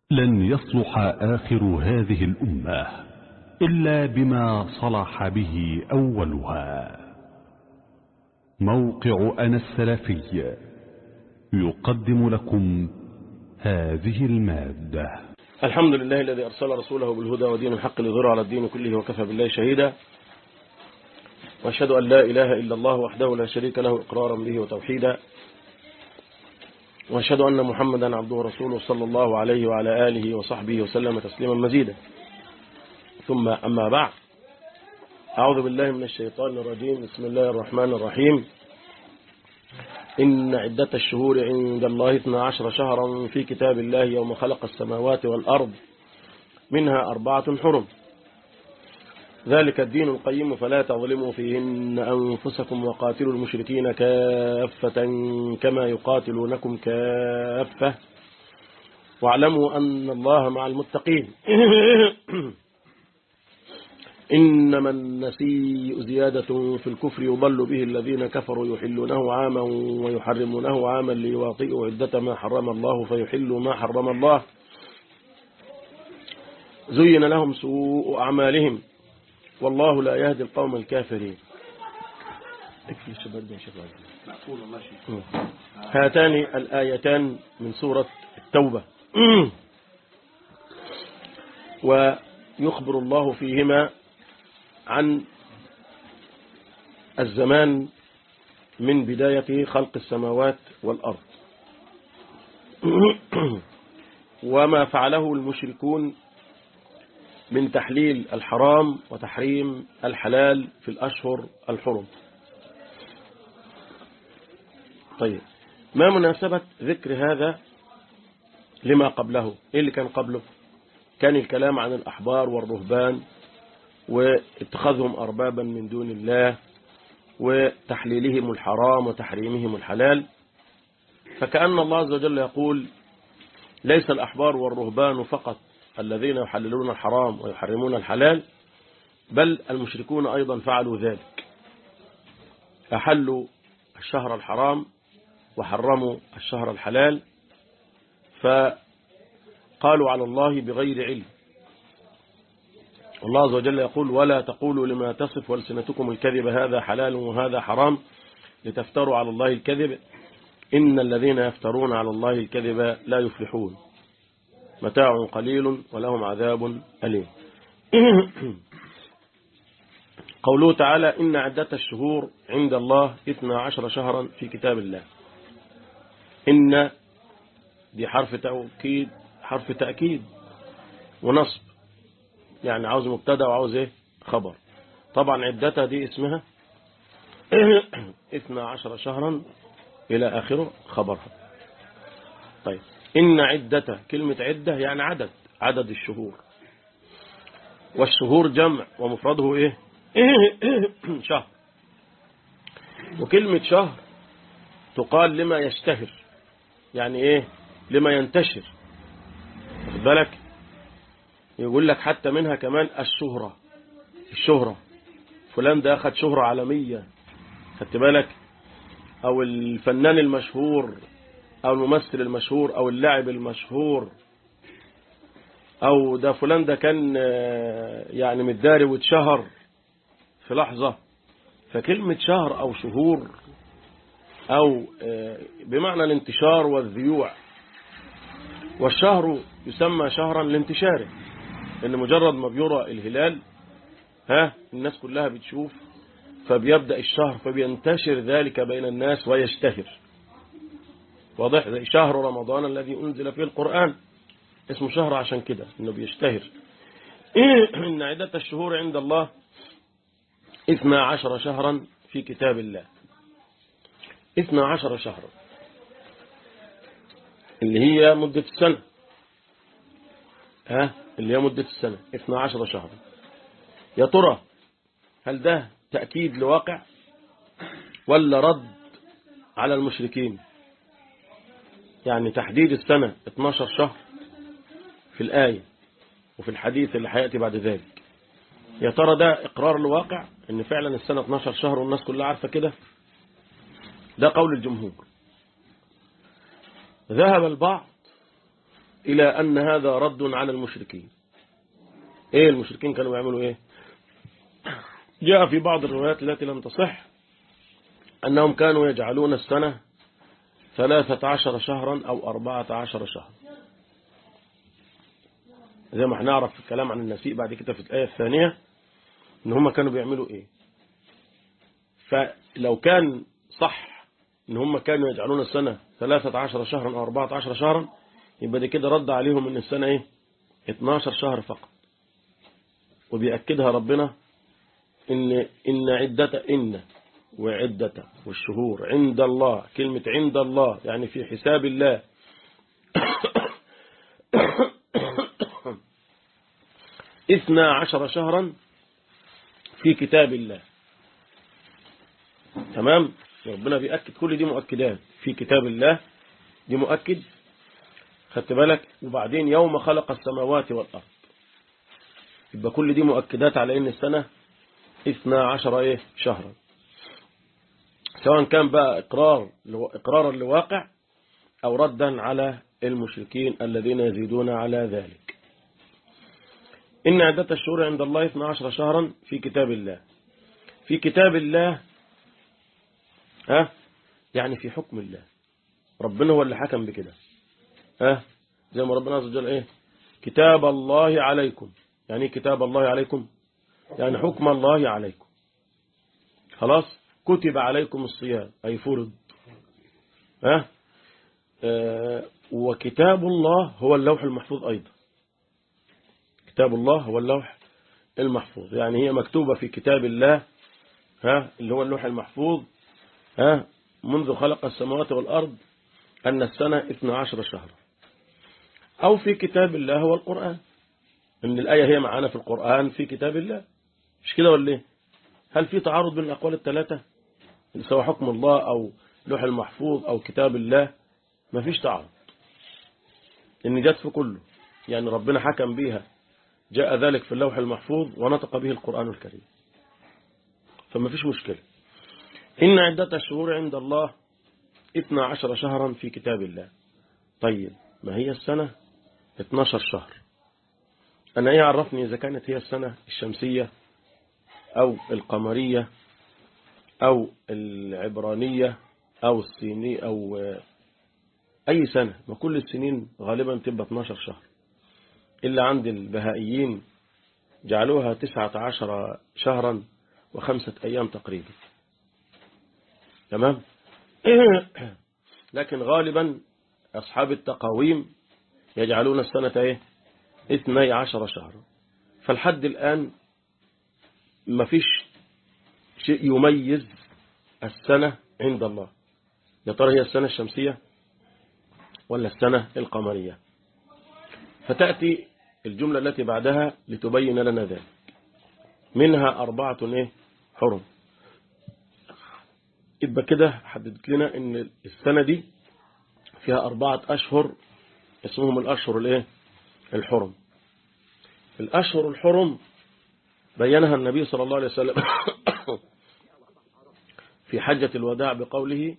لن يصلح آخر هذه الأمة إلا بما صلح به أولها موقع أنا السلفي يقدم لكم هذه المادة الحمد لله الذي أرسل رسوله بالهدى ودين الحق ليظهره على الدين كله وكفى بالله شهيدا وأشهد أن لا إله إلا الله وحده لا شريك له إقرارا به وتوحيدا وأشهد أن محمدا عبده ورسوله صلى الله عليه وعلى آله وصحبه وسلم تسليما مزيدا ثم أما بعد أعوذ بالله من الشيطان الرجيم بسم الله الرحمن الرحيم إن عدة الشهور عند الله 12 شهرا في كتاب الله يوم خلق السماوات والأرض منها أربعة حرم ذلك الدين القيم فلا تظلموا فيهن أنفسكم وقاتلوا المشركين كافة كما يقاتلونكم كافة واعلموا أن الله مع المتقين إنما النسيء زيادة في الكفر يضل به الذين كفروا يحلونه عاما ويحرمونه عاما ليواطئوا عدة ما حرم الله فيحلوا ما حرم الله زين لهم سوء أعمالهم والله لا يهدي القوم الكافرين هاتان الآيتان من سورة التوبة ويخبر الله فيهما عن الزمان من بداية خلق السماوات والأرض وما فعله المشركون من تحليل الحرام وتحريم الحلال في الأشهر الحرم طيب ما مناسبة ذكر هذا لما قبله إيه اللي كان قبله كان الكلام عن الأحبار والرهبان واتخاذهم أربابا من دون الله وتحليلهم الحرام وتحريمهم الحلال فكأن الله عز وجل يقول ليس الأحبار والرهبان فقط الذين يحللون الحرام ويحرمون الحلال بل المشركون أيضا فعلوا ذلك أحلوا الشهر الحرام وحرموا الشهر الحلال فقالوا على الله بغير علم والله عز وجل يقول ولا تقولوا لما تصف والسنتكم الكذب هذا حلال وهذا حرام لتفتروا على الله الكذب إن الذين يفترون على الله الكذب لا يفلحون متاع قليل ولهم عذاب أليم قوله تعالى إن عدة الشهور عند الله 12 شهرا في كتاب الله إن دي حرف تأكيد حرف تأكيد ونصب يعني عاوز مبتدا وعاوز ايه خبر طبعا عدتها دي اسمها 12 شهرا إلى آخره خبرها طيب إن عدة كلمة عدة يعني عدد عدد الشهور والشهور جمع ومفرده إيه شهر وكلمة شهر تقال لما يشتهر يعني إيه لما ينتشر واخد بالك يقول لك حتى منها كمان الشهرة الشهرة فلان ده أخذ شهرة عالمية خدت بالك أو الفنان المشهور أو الممثل المشهور أو اللاعب المشهور أو ده فلان ده كان يعني متداري واتشهر في لحظة فكلمة شهر أو شهور أو بمعنى الانتشار والذيوع والشهر يسمى شهرا لانتشاره إن مجرد ما بيرى الهلال ها الناس كلها بتشوف فبيبدأ الشهر فبينتشر ذلك بين الناس ويشتهر واضح زي شهر رمضان الذي أنزل فيه القرآن اسمه شهر عشان كده إنه بيشتهر إن عدة الشهور عند الله اثنا عشر شهرا في كتاب الله اثنا عشر شهرا اللي هي مدة السنة ها اللي هي مدة السنة اثنا عشر شهرا يا ترى هل ده تأكيد لواقع ولا رد على المشركين يعني تحديد السنة 12 شهر في الآية وفي الحديث اللي هيأتي بعد ذلك يا ترى ده إقرار الواقع إن فعلا السنة 12 شهر والناس كلها عارفة كده ده قول الجمهور ذهب البعض إلى أن هذا رد على المشركين إيه المشركين كانوا يعملوا إيه جاء في بعض الروايات التي لم تصح أنهم كانوا يجعلون السنة ثلاثة عشر شهرا أو أربعة عشر شهرا زي ما هنعرف في الكلام عن النسيء بعد كده في الآية الثانية إن هم كانوا بيعملوا إيه فلو كان صح إن هم كانوا يجعلون السنة ثلاثة عشر شهرا أو أربعة عشر شهرا يبقى دي كده رد عليهم إن السنة إيه 12 شهر فقط وبيأكدها ربنا إن إن عدة إن وعدة والشهور عند الله كلمة عند الله يعني في حساب الله اثنا عشر شهرا في كتاب الله تمام ربنا بيأكد كل دي مؤكدات في كتاب الله دي مؤكد خدت بالك وبعدين يوم خلق السماوات والأرض يبقى كل دي مؤكدات على ان السنة اثنا عشر ايه شهرا سواء كان بقى اقرار اقرارا لواقع او ردا على المشركين الذين يزيدون على ذلك إن عدة الشهور عند الله 12 شهرا في كتاب الله في كتاب الله ها يعني في حكم الله ربنا هو اللي حكم بكده ها زي ما ربنا عز وجل ايه كتاب الله عليكم يعني ايه كتاب الله عليكم يعني حكم الله عليكم خلاص كتب عليكم الصيام أي فرض ها آه وكتاب الله هو اللوح المحفوظ أيضا كتاب الله هو اللوح المحفوظ يعني هي مكتوبة في كتاب الله ها اللي هو اللوح المحفوظ ها منذ خلق السماوات والأرض أن السنة 12 شهرا أو في كتاب الله هو القرآن ان الآية هي معانا في القرآن في كتاب الله مش كده ولا ايه هل في تعارض بين الأقوال الثلاثة سواء حكم الله أو لوح المحفوظ أو كتاب الله ما فيش تعارض ان جت في كله يعني ربنا حكم بيها جاء ذلك في اللوح المحفوظ ونطق به القرآن الكريم فما فيش مشكلة إن عدة الشهور عند الله 12 شهرا في كتاب الله طيب ما هي السنة 12 شهر أنا إيه عرفني إذا كانت هي السنة الشمسية أو القمرية أو العبرانية أو الصينية أو أي سنة ما كل السنين غالبا بتبقى 12 شهر إلا عند البهائيين جعلوها 19 شهرا وخمسة أيام تقريبا تمام لكن غالبا أصحاب التقاويم يجعلون السنة إيه اثني عشر شهرا فالحد الآن ما فيش شيء يميز السنة عند الله يا ترى هي السنة الشمسية ولا السنة القمرية فتأتي الجملة التي بعدها لتبين لنا ذلك منها أربعة إيه حرم يبقى كده حددت لنا ان السنة دي فيها أربعة أشهر اسمهم الأشهر الإيه الحرم الأشهر الحرم بينها النبي صلى الله عليه وسلم في حجة الوداع بقوله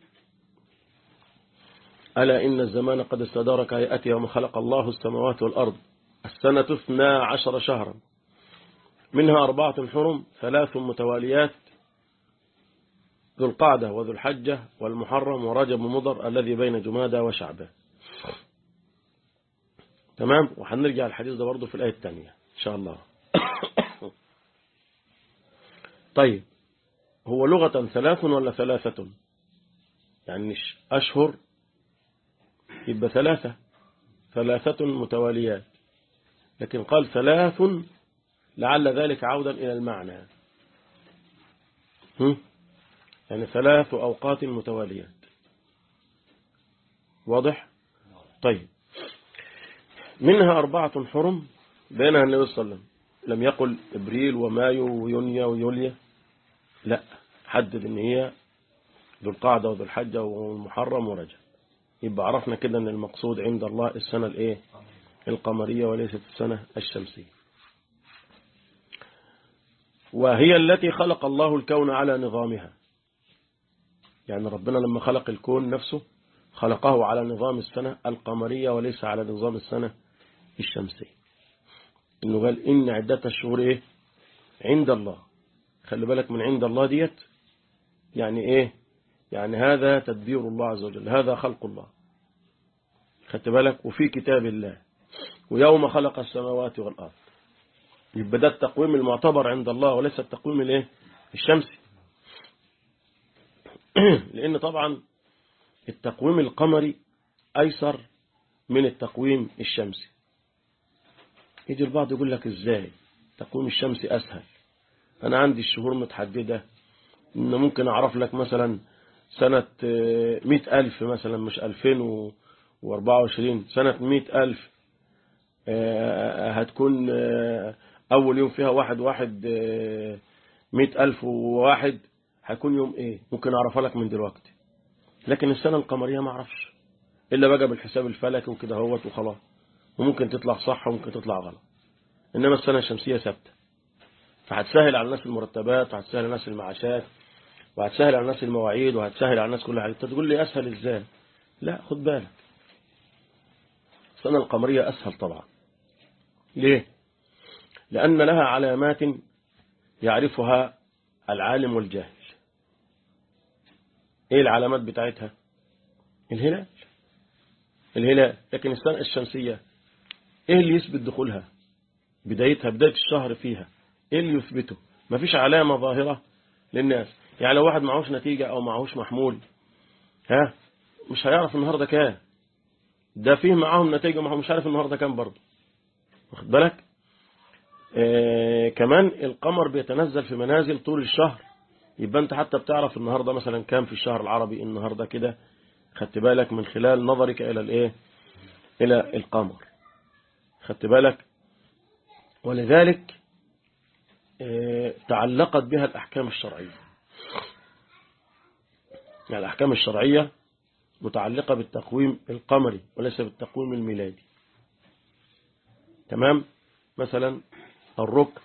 ألا إن الزمان قد استدار كهيئته يوم خلق الله السماوات والأرض السنة اثنا عشر شهرا منها أربعة حرم ثلاث متواليات ذو القعدة وذو الحجة والمحرم ورجب مضر الذي بين جمادى وشعبه تمام وهنرجع الحديث ده برضه في الآية الثانية إن شاء الله طيب هو لغة ثلاث ولا ثلاثة يعني أشهر يبقى ثلاثة ثلاثة متواليات لكن قال ثلاث لعل ذلك عودا إلى المعنى هم؟ يعني ثلاث أوقات متواليات واضح طيب منها أربعة حرم بينها النبي صلى الله عليه وسلم لم يقل إبريل ومايو ويونيا ويوليا لا حدد ان هي ذو القعدة وذو الحجة والمحرم ورجب يبقى عرفنا كده ان المقصود عند الله السنة الايه القمرية وليست السنة الشمسية وهي التي خلق الله الكون على نظامها يعني ربنا لما خلق الكون نفسه خلقه على نظام السنة القمرية وليس على نظام السنة الشمسية إنه قال إن عدة الشهور إيه عند الله خلي بالك من عند الله ديت يعني إيه يعني هذا تدبير الله عز وجل هذا خلق الله خدت بالك وفي كتاب الله ويوم خلق السماوات والأرض يبقى ده التقويم المعتبر عند الله وليس التقويم الايه الشمسي لأن طبعا التقويم القمري أيسر من التقويم الشمسي يجي البعض يقول لك ازاي التقويم الشمسي أسهل أنا عندي الشهور متحددة إن ممكن أعرف لك مثلا سنة مئة ألف مثلا مش ألفين واربعة وعشرين سنة مئة ألف هتكون أول يوم فيها واحد واحد مئة ألف وواحد هيكون يوم إيه ممكن أعرفها لك من دلوقتي لكن السنة القمرية ما أعرفش إلا بقى بالحساب الفلكي وكده هوت وخلاص وممكن تطلع صح وممكن تطلع غلط إنما السنة الشمسية ثابتة فهتسهل على الناس المرتبات وهتسهل على الناس المعاشات وهتسهل على الناس المواعيد وهتسهل على الناس كل حاجة انت تقول لي أسهل إزاي لا خد بالك السنة القمرية أسهل طبعا ليه لأن لها علامات يعرفها العالم والجاهل ايه العلامات بتاعتها الهلال الهلال لكن السنة الشمسية ايه اللي يثبت دخولها بدايتها بداية الشهر فيها ايه اللي يثبته مفيش علامة ظاهرة للناس يعني لو واحد معهوش نتيجة او معهوش محمول ها مش هيعرف النهاردة كام ده فيه معاهم نتيجة ومعهم مش عارف النهاردة كام برضه واخد بالك آه كمان القمر بيتنزل في منازل طول الشهر يبقى انت حتى بتعرف النهاردة مثلا كام في الشهر العربي النهاردة كده خدت بالك من خلال نظرك الى الايه الى القمر خدت بالك ولذلك اه تعلقت بها الأحكام الشرعية يعني الأحكام الشرعية متعلقة بالتقويم القمري وليس بالتقويم الميلادي تمام مثلا الركن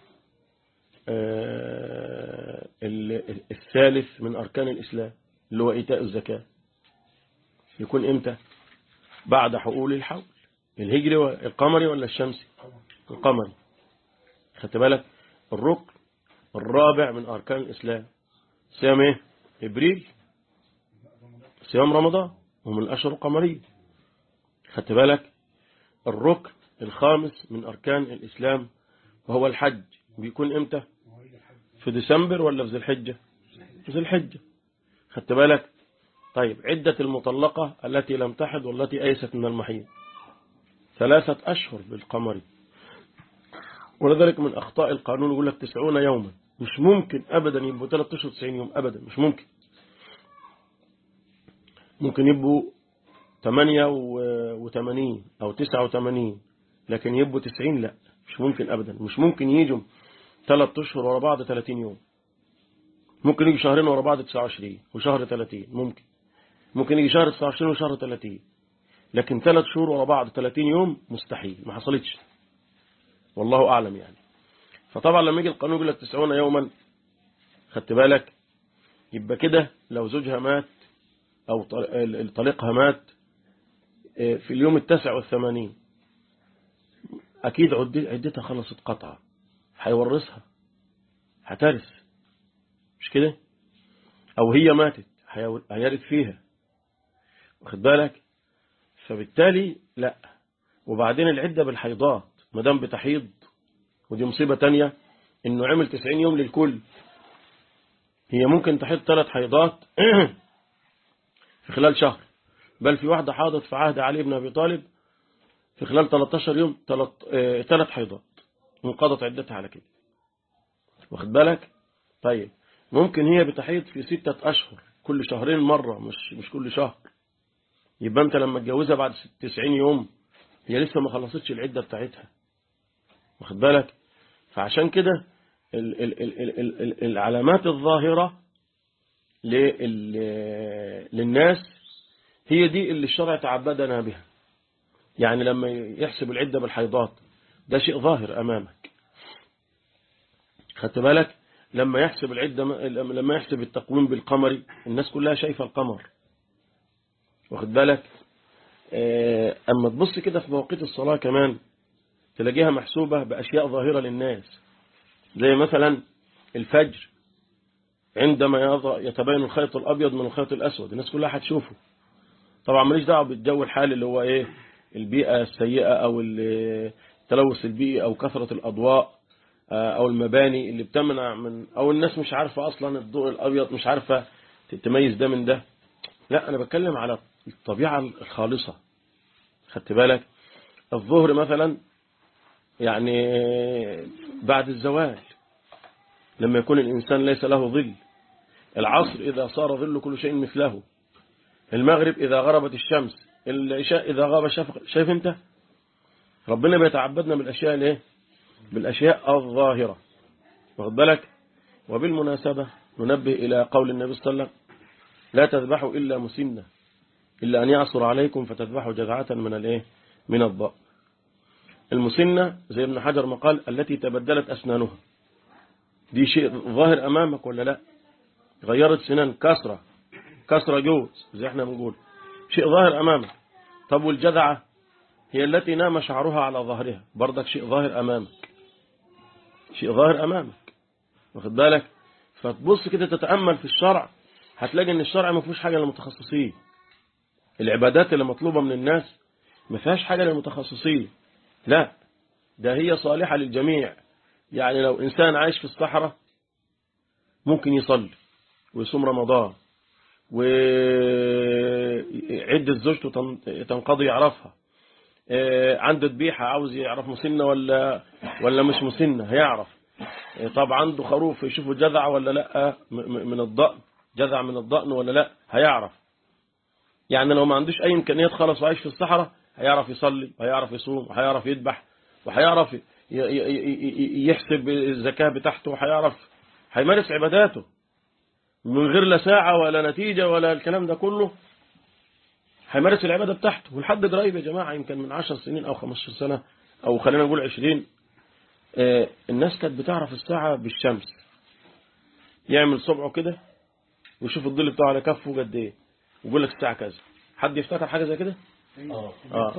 اه الثالث من أركان الإسلام اللي هو إيتاء الزكاة يكون إمتى بعد حقول الحول الهجري القمري ولا الشمسي القمري خدت بالك الركن الرابع من أركان الإسلام صيام إيه إبريل صيام رمضان ومن الأشهر القمرية خدت بالك الركن الخامس من أركان الإسلام وهو الحج بيكون إمتى في ديسمبر ولا في ذي الحجة في ذي الحجة خدت بالك طيب عدة المطلقة التي لم تحد والتي أيست من المحيط ثلاثة أشهر بالقمري ولذلك من أخطاء القانون يقول لك تسعون يوما مش ممكن أبدا يبقوا 3 أشهر 90 يوم أبدا مش ممكن ممكن يبقوا 88 أو 89 لكن يبقوا 90 لا مش ممكن أبدا مش ممكن يجوا 3 أشهر ورا بعض 30 يوم ممكن يجي شهرين ورا بعض 29 وشهر 30 ممكن ممكن يجي شهر 29 وشهر 30 لكن ثلاث شهور ورا بعض 30 يوم مستحيل ما حصلتش والله أعلم يعني فطبعا لما يجي القانون يقول لك 90 يوما خدت بالك يبقى كده لو زوجها مات أو طليقها مات في اليوم التاسع والثمانين أكيد عدتها خلصت قطعة هيورثها هترث مش كده أو هي ماتت هيرث فيها واخد بالك فبالتالي لا وبعدين العدة بالحيضات ما دام بتحيض ودي مصيبة تانية انه عمل 90 يوم للكل هي ممكن تحيض ثلاث حيضات في خلال شهر بل في واحدة حاضت في عهد علي بن أبي طالب في خلال 13 يوم ثلاث حيضات انقضت عدتها على كده واخد بالك طيب ممكن هي بتحيض في ستة أشهر كل شهرين مرة مش مش كل شهر يبقى انت لما تجوزها بعد 90 يوم هي لسه ما خلصتش العدة بتاعتها واخد بالك فعشان كده ال ال ال ال ال ال العلامات الظاهرة للناس هي دي اللي الشرع تعبدنا بها يعني لما يحسب العدة بالحيضات ده شيء ظاهر أمامك خدت بالك لما يحسب العدة لما يحسب التقويم بالقمري الناس كلها شايفة القمر واخد بالك أما تبص كده في مواقيت الصلاة كمان تلاقيها محسوبة بأشياء ظاهرة للناس زي مثلا الفجر عندما يض- يتبين الخيط الأبيض من الخيط الأسود الناس كلها هتشوفه طبعا ماليش دعوه بالجو الحالي اللي هو ايه البيئة السيئة او ال- التلوث البيئي او كثرة الاضواء آه، او المباني اللي بتمنع من او الناس مش عارفة اصلا الضوء الابيض مش عارفة تميز ده من ده لا انا بتكلم على الطبيعة الخالصة خدت بالك الظهر مثلا يعني بعد الزوال لما يكون الإنسان ليس له ظل العصر إذا صار ظل كل شيء مثله المغرب إذا غربت الشمس العشاء إذا غاب الشفق شايف أنت ربنا بيتعبدنا بالأشياء الايه بالأشياء الظاهرة واخد بالك وبالمناسبة ننبه إلى قول النبي صلى الله عليه وسلم لا تذبحوا إلا مسنة إلا أن يعصر عليكم فتذبحوا جذعة من الايه من الضاء المسنة زي ابن حجر ما قال التي تبدلت أسنانها دي شيء ظاهر أمامك ولا لا غيرت سنان كسرة كسرة جوز زي احنا بنقول شيء ظاهر أمامك طب والجذعة هي التي نام شعرها على ظهرها برضك شيء ظاهر أمامك شيء ظاهر أمامك واخد بالك فتبص كده تتأمل في الشرع هتلاقي ان الشرع ما فيهوش حاجة للمتخصصين العبادات اللي مطلوبة من الناس ما فيهاش حاجة للمتخصصين لا ده هي صالحة للجميع يعني لو إنسان عايش في الصحراء ممكن يصلي ويصوم رمضان وعدة زوجته تنقضي يعرفها عنده ذبيحة عاوز يعرف مسنة ولا ولا مش مسنة هيعرف طب عنده خروف يشوفه جذع ولا لا من الضأن جذع من الضأن ولا لا هيعرف يعني لو ما عندوش أي إمكانيات خالص وعايش في الصحراء هيعرف يصلي وهيعرف يصوم وهيعرف يذبح وهيعرف يحسب الزكاة بتاعته وهيعرف هيمارس عباداته من غير لا ساعة ولا نتيجة ولا الكلام ده كله هيمارس العبادة بتاعته ولحد قريب يا جماعة يمكن من 10 سنين أو 15 سنة أو خلينا نقول 20 الناس كانت بتعرف الساعة بالشمس يعمل صبعه كده ويشوف الظل بتاعه على كفه قد ايه ويقول لك الساعة كذا حد يفتكر حاجة زي كده اه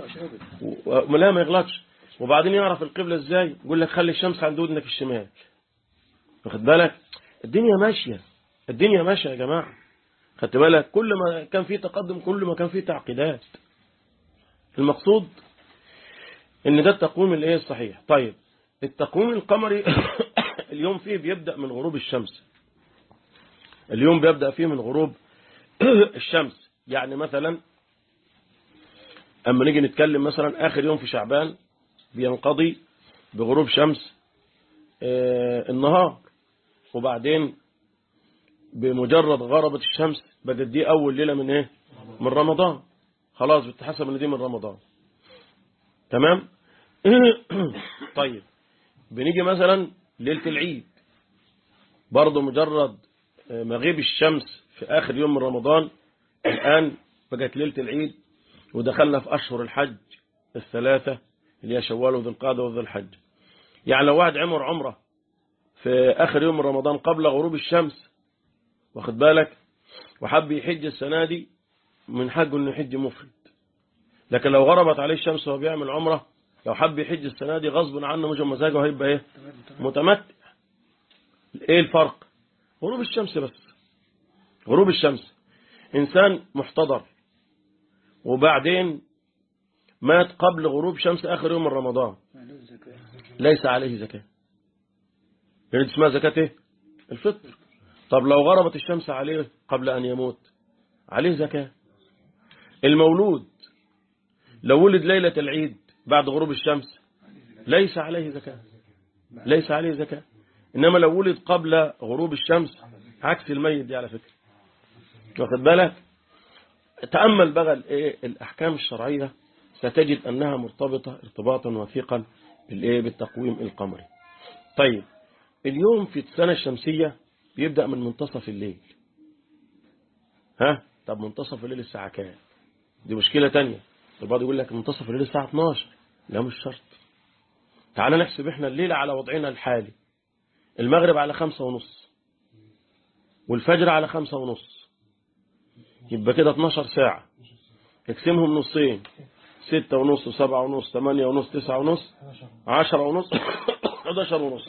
اه لا ما يغلطش وبعدين يعرف القبلة ازاي يقول لك خلي الشمس عند ودنك الشمال واخد بالك الدنيا ماشية الدنيا ماشية يا جماعة خدت بالك كل ما كان فيه تقدم كل ما كان فيه تعقيدات المقصود ان ده التقويم الايه الصحيح طيب التقويم القمري اليوم فيه بيبدأ من غروب الشمس اليوم بيبدأ فيه من غروب الشمس يعني مثلا اما نيجي نتكلم مثلا اخر يوم في شعبان بينقضي بغروب شمس النهار وبعدين بمجرد غربت الشمس بقت دي اول ليلة من ايه من رمضان خلاص بتحسب ان دي من رمضان تمام طيب بنيجي مثلا ليلة العيد برضه مجرد مغيب الشمس في آخر يوم من رمضان الآن بقت ليلة العيد ودخلنا في أشهر الحج الثلاثة اللي هي شوال وذو القعدة وذو الحج يعني لو واحد عمر عمره في آخر يوم من رمضان قبل غروب الشمس واخد بالك وحب يحج السنة دي من حقه انه يحج مفرد لكن لو غربت عليه الشمس وهو بيعمل عمره لو حب يحج السنة دي غصب عنه مش مزاجه هيبقى ايه متمتع ايه الفرق غروب الشمس بس غروب الشمس انسان محتضر وبعدين مات قبل غروب شمس اخر يوم من رمضان ليس عليه زكاة يعني اسمها زكاة ايه الفطر طب لو غربت الشمس عليه قبل ان يموت عليه زكاة المولود لو ولد ليلة العيد بعد غروب الشمس ليس عليه زكاة ليس عليه زكاة إنما لو ولد قبل غروب الشمس عكس الميت دي على فكرة واخد بالك تأمل بقى الايه الأحكام الشرعية ستجد أنها مرتبطة ارتباطا وثيقا بالايه بالتقويم القمري طيب اليوم في السنة الشمسية بيبدأ من منتصف الليل ها طب منتصف الليل الساعة كام دي مشكلة تانية البعض يقول لك منتصف الليل الساعة 12 لا مش شرط تعال نحسب احنا الليلة على وضعنا الحالي المغرب على خمسة ونص والفجر على خمسة ونص يبقى كده 12 ساعة اقسمهم نصين ستة ونص وسبعة ونص ثمانية ونص تسعة ونص عشرة ونص 11 ونص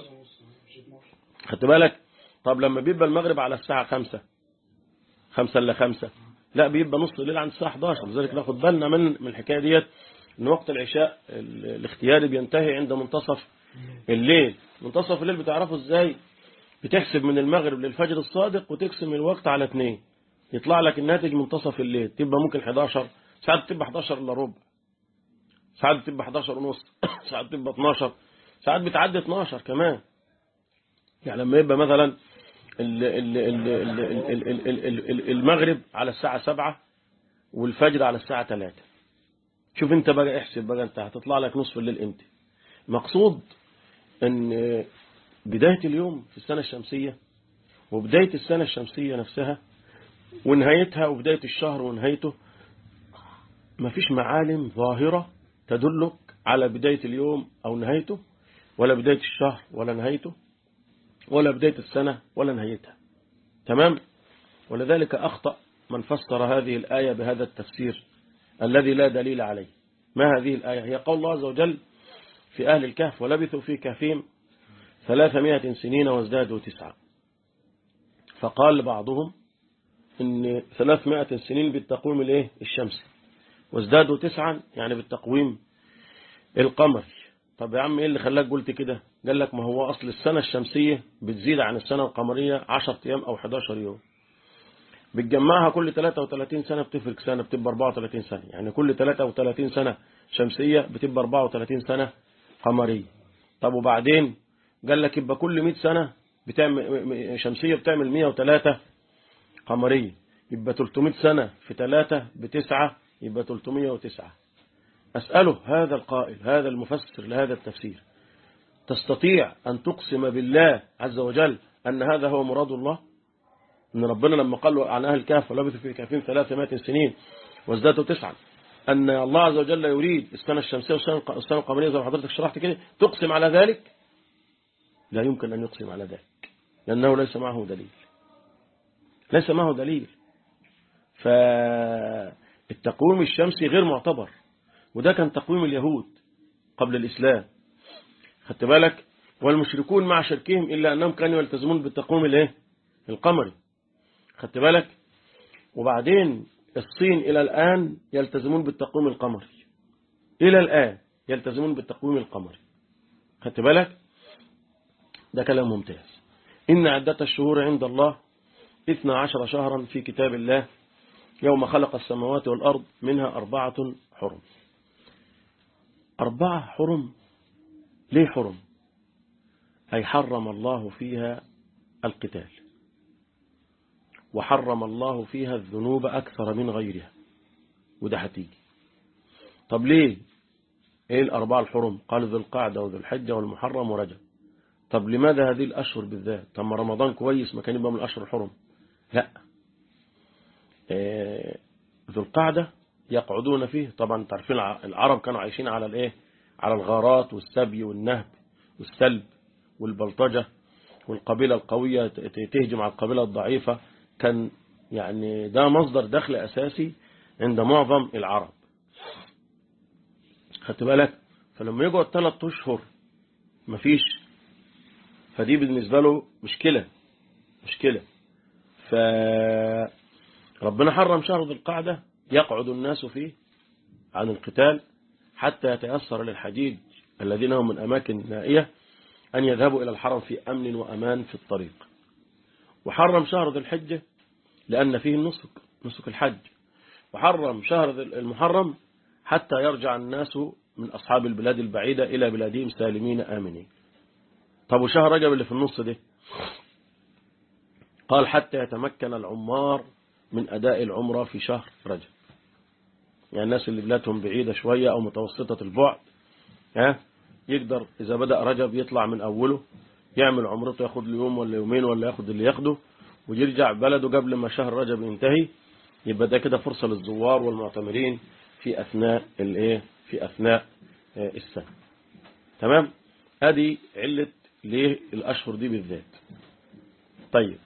خدت بالك طب لما بيبقى المغرب على الساعة خمسة خمسة إلا خمسة لا بيبقى نص الليل عند الساعة 11 لذلك ناخد بالنا من من الحكاية ديت ان وقت العشاء ال- الاختياري بينتهي عند منتصف الليل منتصف الليل بتعرفه ازاي بتحسب من المغرب للفجر الصادق وتقسم الوقت على اثنين يطلع لك الناتج منتصف الليل تبقى ممكن 11 ساعات تبقى 11 الا ربع ساعات بتبقى 11 ونص ساعات بتبقى 12 ساعات بتعدي 12 كمان يعني لما يبقى مثلا ال- ال- ال- ال- ال- ال- ال- ال- ال- المغرب على الساعة 7 والفجر على الساعة 3 شوف انت بقى احسب بقى انت هتطلع لك نصف الليل امتى مقصود ان بداية اليوم في السنة الشمسية وبداية السنة الشمسية نفسها ونهايتها وبداية الشهر ونهايته مفيش معالم ظاهرة تدلك على بداية اليوم أو نهايته ولا بداية الشهر ولا نهايته ولا بداية السنة ولا نهايتها تمام ولذلك أخطأ من فسر هذه الآية بهذا التفسير الذي لا دليل عليه ما هذه الآية هي قول الله عز وجل في أهل الكهف ولبثوا في كهفهم ثلاثمائة سنين وازدادوا تسعة فقال بعضهم ان ثلاثمائة سنين بالتقويم الايه الشمسي وازدادوا تسعا يعني بالتقويم القمري طب يا عم ايه اللي خلاك قلت كده قال لك ما هو اصل السنة الشمسية بتزيد عن السنة القمرية 10 ايام او 11 يوم بتجمعها كل 33 سنة بتفرق سنة بتبقى 34 سنة يعني كل 33 سنة شمسية بتبقى 34 سنة قمرية طب وبعدين قال لك يبقى كل 100 سنة بتعمل شمسية بتعمل 103 قمرية يبقى 300 سنة في 3 بتسعة يبقى 309 أسأله هذا القائل هذا المفسر لهذا التفسير تستطيع أن تقسم بالله عز وجل أن هذا هو مراد الله أن ربنا لما قال عن أهل الكهف ولبثوا في كهفهم 300 سنين وازدادوا تسعا أن الله عز وجل يريد السنة الشمسية والسنة القمرية زي ما حضرتك شرحت كده تقسم على ذلك لا يمكن أن يقسم على ذلك لأنه ليس معه دليل ليس معه دليل فالتقويم الشمسي غير معتبر وده كان تقويم اليهود قبل الإسلام خدت بالك والمشركون مع شركهم إلا أنهم كانوا يلتزمون بالتقويم الايه القمري خدت بالك وبعدين الصين إلى الآن يلتزمون بالتقويم القمري إلى الآن يلتزمون بالتقويم القمري خدت بالك ده كلام ممتاز إن عدة الشهور عند الله اثنا عشر شهرا في كتاب الله يوم خلق السماوات والأرض منها أربعة حرم أربعة حرم ليه حرم أي حرم الله فيها القتال وحرم الله فيها الذنوب أكثر من غيرها وده هتيجي طب ليه ايه الأربعة الحرم قال ذو القعدة وذو الحجة والمحرم ورجب طب لماذا هذه الأشهر بالذات طب ما رمضان كويس ما كان يبقى من الأشهر الحرم لا إيه ذو القعدة يقعدون فيه طبعا تعرفين العرب كانوا عايشين على الايه على الغارات والسبي والنهب والسلب والبلطجة والقبيلة القوية تهجم على القبيلة الضعيفة كان يعني ده مصدر دخل أساسي عند معظم العرب خدت بالك فلما يقعد ثلاث أشهر مفيش فدي بالنسبة له مشكلة مشكلة فربنا حرم شهر ذي القعدة يقعد الناس فيه عن القتال حتى يتيسر للحديد الذين هم من أماكن نائية أن يذهبوا إلى الحرم في أمن وأمان في الطريق وحرم شهر ذي الحجة لأن فيه النسك نسك الحج وحرم شهر المحرم حتى يرجع الناس من أصحاب البلاد البعيدة إلى بلادهم سالمين آمنين طب وشهر رجب اللي في النص ده قال حتى يتمكن العمار من أداء العمرة في شهر رجب يعني الناس اللي بلادهم بعيدة شوية أو متوسطة البعد ها يقدر إذا بدأ رجب يطلع من أوله يعمل عمرته ياخد له يوم ولا يومين ولا ياخد اللي ياخده ويرجع بلده قبل ما شهر رجب ينتهي يبقى ده كده فرصة للزوار والمعتمرين في أثناء الايه في أثناء السنة تمام ادي علة ليه الأشهر دي بالذات طيب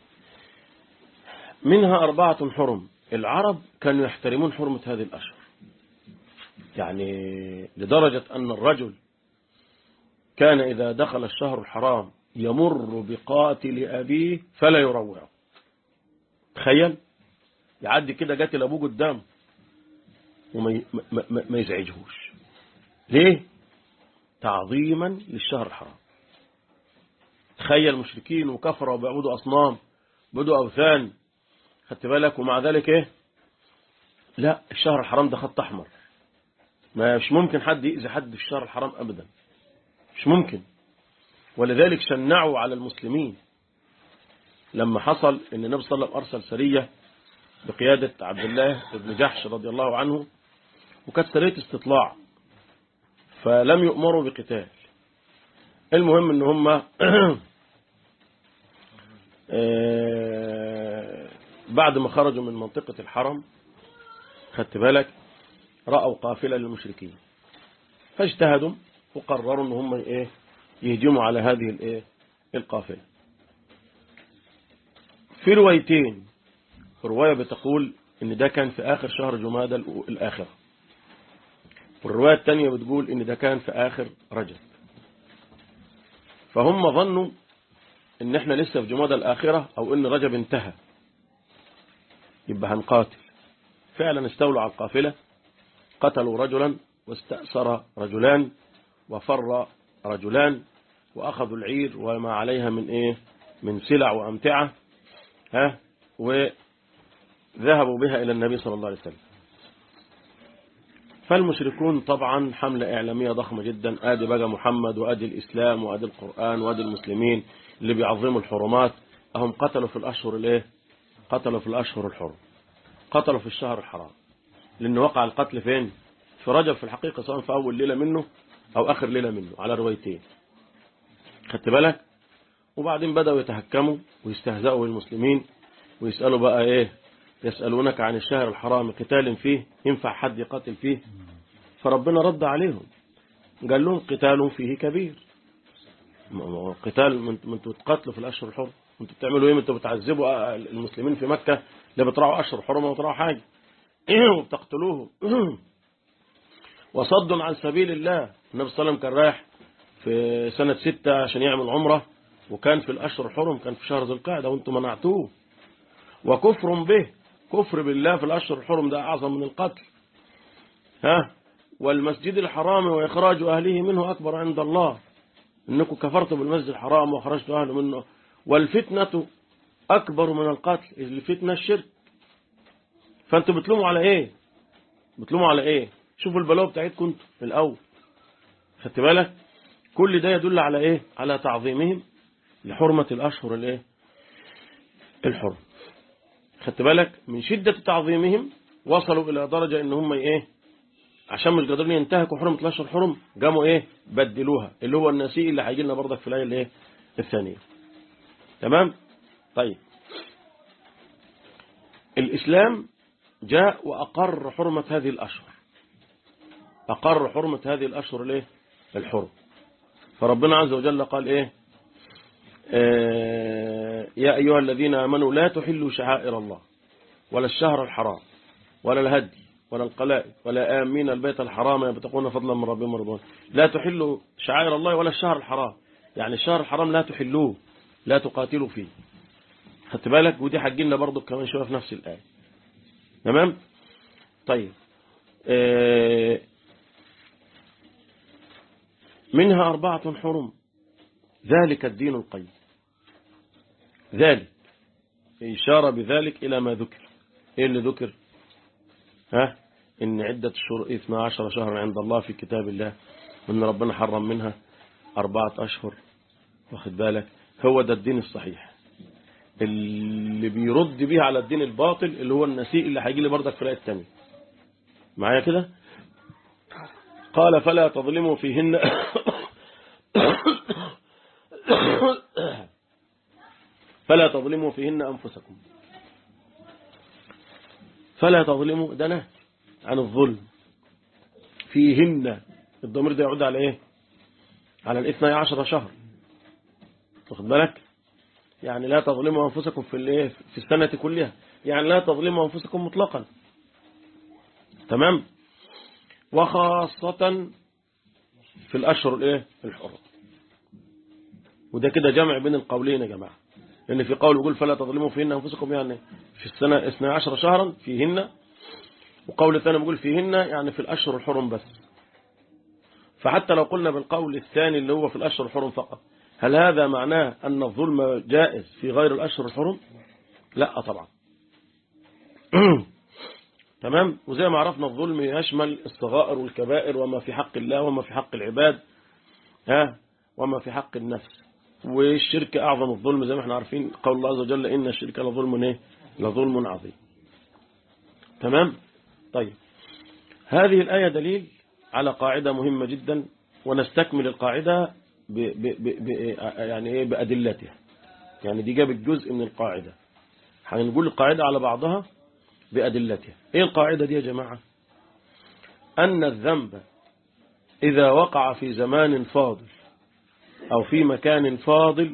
منها أربعة حرم العرب كانوا يحترمون حرمة هذه الأشهر يعني لدرجة أن الرجل كان إذا دخل الشهر الحرام يمر بقاتل أبيه فلا يروعه تخيل يعدي كده قاتل أبوه قدامه وما ما, ما, ما يزعجهوش ليه تعظيما للشهر الحرام تخيل مشركين وكفروا وبيعبدوا أصنام بيعبدوا أوثان خدت بالك ومع ذلك ايه لا الشهر الحرام ده خط أحمر ما مش ممكن حد يأذي حد في الشهر الحرام أبدا مش ممكن ولذلك شنعوا على المسلمين لما حصل ان النبي صلى الله عليه وسلم أرسل سرية بقيادة عبد الله بن جحش رضي الله عنه وكانت سرية استطلاع فلم يؤمروا بقتال المهم ان هم بعد ما خرجوا من منطقة الحرم خدت بالك رأوا قافلة للمشركين فاجتهدوا وقرروا ان هم ايه يهجموا على هذه الايه القافلة في روايتين رواية بتقول ان ده كان في اخر شهر جمادى الاخرة والرواية الثانية بتقول ان ده كان في اخر رجب فهم ظنوا ان احنا لسه في جمادى الاخرة او ان رجب انتهى يبقى هنقاتل فعلا استولوا على القافلة قتلوا رجلا واستأسر رجلان وفر رجلان وأخذوا العير وما عليها من إيه من سلع وأمتعة ها وذهبوا بها إلى النبي صلى الله عليه وسلم فالمشركون طبعا حملة إعلامية ضخمة جدا آدي بقى محمد وآدي الإسلام وآدي القرآن وآدي المسلمين اللي بيعظموا الحرمات أهم قتلوا في الأشهر الإيه قتلوا في الأشهر الحرم قتلوا في الشهر الحرام لأن وقع القتل فين في رجب في الحقيقة سواء في أول ليلة منه أو آخر ليلة منه على روايتين خدت بالك وبعدين بدأوا يتهكموا ويستهزئوا بالمسلمين ويسألوا بقى إيه يسألونك عن الشهر الحرام قتال فيه ينفع حد يقاتل فيه فربنا رد عليهم قال لهم قتال فيه كبير قتال من انتوا تقاتلوا في الأشهر الحرم انتوا بتعملوا ايه انتوا بتعذبوا المسلمين في مكة اللي بيطلعوا أشهر حرم وبيطلعوا حاجة وبتقتلوهم وصد عن سبيل الله النبي صلى الله عليه وسلم كان رايح في سنة ستة عشان يعمل عمرة وكان في الأشهر الحرم كان في شهر ذو القعدة وانتم منعتوه وكفر به كفر بالله في الأشهر الحرم ده أعظم من القتل ها والمسجد الحرام وإخراج أهله منه أكبر عند الله إنكم كفرتوا بالمسجد الحرام وأخرجتوا أهله منه والفتنة أكبر من القتل الفتنة الشرك فأنتوا بتلوموا على إيه بتلوموا على إيه شوفوا البلاوة بتاعتكم انتوا في الأول خدت بالك كل ده يدل على إيه على تعظيمهم لحرمة الأشهر الإيه الحرم خدت بالك من شدة تعظيمهم وصلوا إلى درجة إن هم إيه عشان مش قادرين ينتهكوا حرمة الأشهر الحرم قاموا إيه بدلوها اللي هو النسيء اللي هيجي لنا برضك في الآية الإيه الثانية تمام طيب الإسلام جاء وأقر حرمة هذه الأشهر أقر حرمة هذه الأشهر الإيه الحرم فربنا عز وجل قال إيه آه يا أيها الذين آمنوا لا تحلوا شعائر الله ولا الشهر الحرام ولا الهدي ولا القلائد ولا آمين البيت الحرام يبتقون فضلا من ربهم ورضوان لا تحلوا شعائر الله ولا الشهر الحرام يعني الشهر الحرام لا تحلوه لا تقاتلوا فيه خدت بالك ودي حجينا برضو كمان شويه في نفس الآية تمام طيب آه منها أربعة حرم ذلك الدين القيم ذلك إشارة بذلك إلى ما ذكر إيه اللي ذكر ها إن عدة الشهور 12 شهرا عند الله في كتاب الله وإن ربنا حرم منها أربعة أشهر واخد بالك هو ده الدين الصحيح اللي بيرد بيه على الدين الباطل اللي هو النسيء اللي هيجي لي برضك في الآية الثانية معايا كده قال فلا تظلموا فيهن فلا تظلموا فيهن أنفسكم فلا تظلموا ده نهي عن الظلم فيهن الضمير ده يعود على ايه على الاثنى عشر شهر واخد بالك يعني لا تظلموا أنفسكم في الايه في السنة كلها يعني لا تظلموا أنفسكم مطلقا تمام وخاصة في الأشهر الإيه الحرم وده كده جمع بين القولين يا جماعة لأن في قول يقول فلا تظلموا فيهن أنفسكم يعني في السنة 12 شهرا فيهن وقول الثاني بيقول فيهن يعني في الأشهر الحرم بس فحتى لو قلنا بالقول الثاني اللي هو في الأشهر الحرم فقط هل هذا معناه أن الظلم جائز في غير الأشهر الحرم لا طبعا تمام وزي ما عرفنا الظلم يشمل الصغائر والكبائر وما في حق الله وما في حق العباد ها وما في حق النفس والشرك أعظم الظلم زي ما احنا عارفين قول الله عز وجل إن الشرك لظلم ايه لظلم عظيم تمام طيب هذه الآية دليل على قاعدة مهمة جدا ونستكمل القاعدة ب ب ب ب يعني ايه بأدلتها يعني دي جابت جزء من القاعدة هنقول القاعدة على بعضها بأدلتها ايه القاعدة دي يا جماعة أن الذنب إذا وقع في زمان فاضل أو في مكان فاضل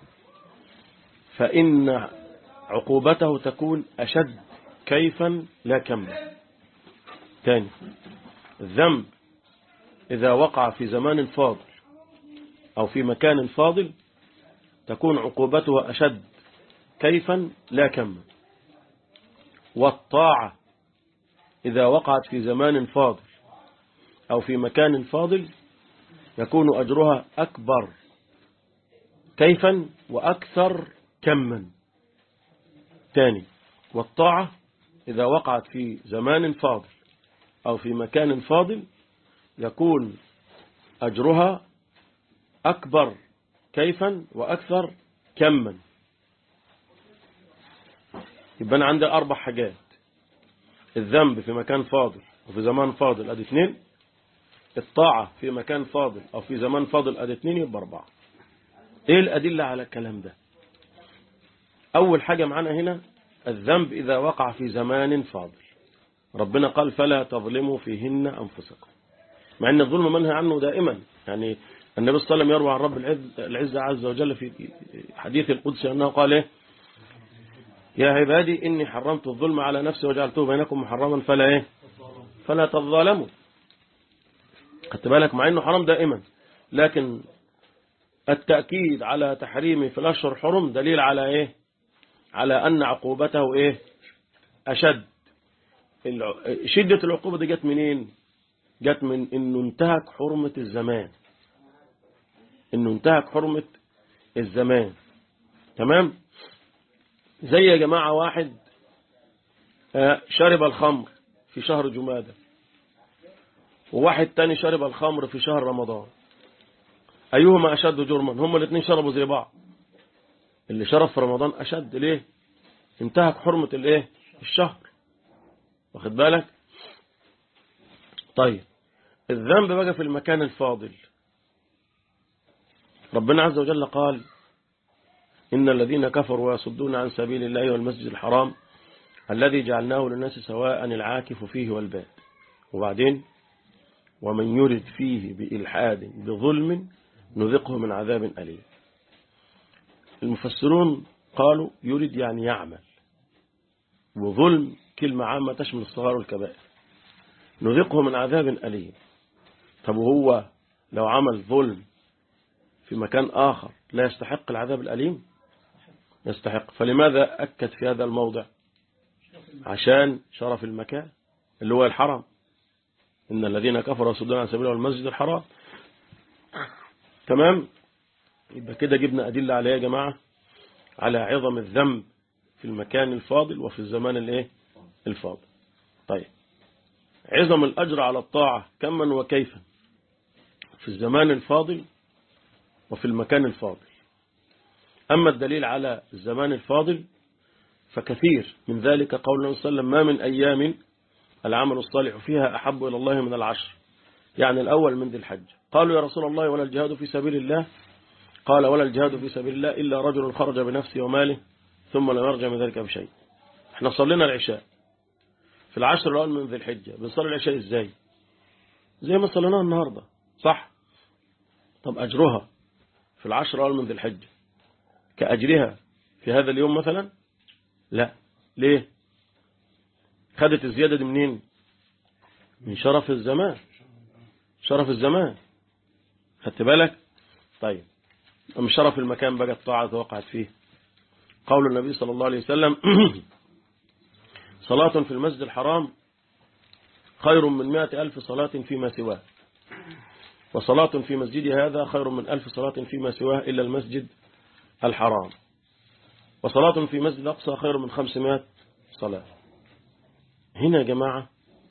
فإن عقوبته تكون أشد كيفا لا كما تاني الذنب إذا وقع في زمان فاضل أو في مكان فاضل تكون عقوبته أشد كيفا لا كما والطاعة إذا وقعت في زمان فاضل أو في مكان فاضل يكون أجرها أكبر كيفا وأكثر كما ثاني والطاعة إذا وقعت في زمان فاضل أو في مكان فاضل يكون أجرها أكبر كيفا وأكثر كما يبقى أنا عندي أربع حاجات الذنب في مكان فاضل وفي زمان فاضل أدي اثنين الطاعة في مكان فاضل أو في زمان فاضل أدي اثنين يبقى أربعة إيه الأدلة على الكلام ده أول حاجة معانا هنا الذنب إذا وقع في زمان فاضل ربنا قال فلا تظلموا فيهن أنفسكم مع أن الظلم منهى عنه دائما يعني النبي صلى الله عليه وسلم يروى عن رب العزة عز وجل في حديث القدس أنه قال إيه يا عبادي إني حرمت الظلم على نفسي وجعلته بينكم محرما فلا إيه فلا تظالموا خدت بالك مع أنه حرام دائما لكن التأكيد على تحريمه في الأشهر الحرم دليل على إيه على أن عقوبته إيه أشد شدة العقوبة دي جت منين جت من انه انتهك حرمة الزمان انه انتهك حرمة الزمان تمام زي يا جماعة واحد شرب الخمر في شهر جمادة وواحد تاني شرب الخمر في شهر رمضان أيهما أشد جرما هما الاثنين شربوا زي بعض اللي شرب في رمضان أشد ليه انتهك حرمة الايه الشهر واخد بالك طيب الذنب بقى في المكان الفاضل ربنا عز وجل قال إن الذين كفروا ويصدون عن سبيل الله والمسجد الحرام الذي جعلناه للناس سواء العاكف فيه والباد وبعدين ومن يرد فيه بإلحاد بظلم نذقه من عذاب أليم المفسرون قالوا يريد يعني يعمل وظلم كلمة عامة تشمل الصغار والكبائر نذقه من عذاب أليم طب وهو لو عمل ظلم في مكان آخر لا يستحق العذاب الأليم يستحق فلماذا أكد في هذا الموضع عشان شرف المكان اللي هو الحرم إن الذين كفروا يصدون عن سبيل المسجد الحرام تمام يبقى كده جبنا أدلة عليه يا جماعة على عظم الذنب في المكان الفاضل وفي الزمان الايه الفاضل طيب عظم الأجر على الطاعة كما وكيفا في الزمان الفاضل وفي المكان الفاضل أما الدليل على الزمان الفاضل فكثير من ذلك قول الله صلى الله عليه وسلم ما من أيام العمل الصالح فيها أحب إلى الله من العشر يعني الأول من ذي الحج قالوا يا رسول الله ولا الجهاد في سبيل الله قال ولا الجهاد في سبيل الله إلا رجل خرج بنفسه وماله ثم لم يرجع من ذلك بشيء احنا صلينا العشاء في العشر الأول من ذي الحجة بنصلي العشاء ازاي زي ما صليناها النهاردة صح طب أجرها في العشر الأول من ذي الحجة كأجرها في هذا اليوم مثلا لا ليه خدت الزيادة دي منين من شرف الزمان شرف الزمان خدت بالك طيب أم شرف المكان بقى الطاعة وقعت فيه قول النبي صلى الله عليه وسلم صلاة في المسجد الحرام خير من مائة ألف صلاة فيما سواه وصلاة في مسجد هذا خير من ألف صلاة فيما سواه إلا المسجد الحرام وصلاة في مسجد الأقصى خير من خمسمائة صلاة هنا يا جماعة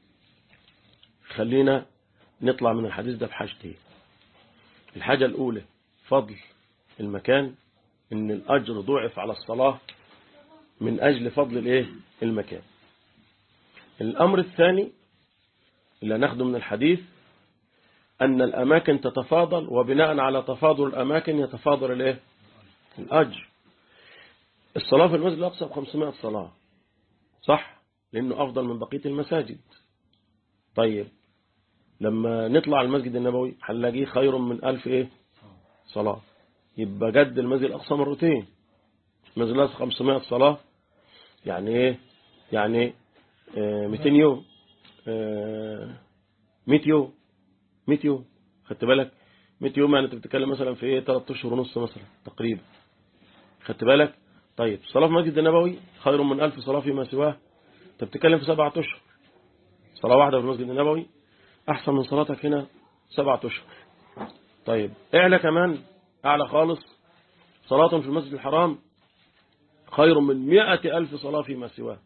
خلينا نطلع من الحديث ده بحاجتين الحاجة الأولى فضل المكان إن الأجر ضعف على الصلاة من أجل فضل الإيه المكان الأمر الثاني اللي ناخده من الحديث أن الأماكن تتفاضل وبناء على تفاضل الأماكن يتفاضل الإيه الأجر الصلاة في المسجد الأقصى ب 500 صلاة صح لأنه أفضل من بقية المساجد طيب لما نطلع المسجد النبوي هنلاقيه خير من ألف إيه صلاة يبقى جد المسجد الأقصى مرتين المسجد الأقصى 500 صلاة يعني إيه يعني آه 200 يوم آه 100 يوم 100 يوم خدت بالك 100 يوم يعني انت بتتكلم مثلا في ايه 3 اشهر ونص مثلا تقريبا خدت بالك طيب الصلاة في المسجد النبوي خير من ألف صلاة فيما سواه انت بتتكلم في سبعة اشهر صلاة واحدة في المسجد النبوي أحسن من صلاتك هنا سبعة أشهر طيب اعلى كمان أعلى خالص صلاة في المسجد الحرام خير من مئة ألف صلاة فيما سواه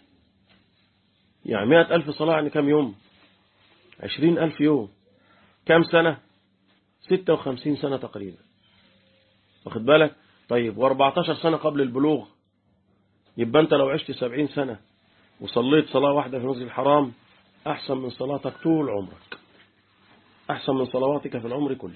يعني مئة ألف صلاة يعني كم يوم عشرين ألف يوم كم سنة ستة وخمسين سنة تقريبا واخد بالك طيب واربعتاشر سنة قبل البلوغ يبقى أنت لو عشت سبعين سنة وصليت صلاة واحدة في المسجد الحرام أحسن من صلاتك طول عمرك أحسن من صلواتك في العمر كله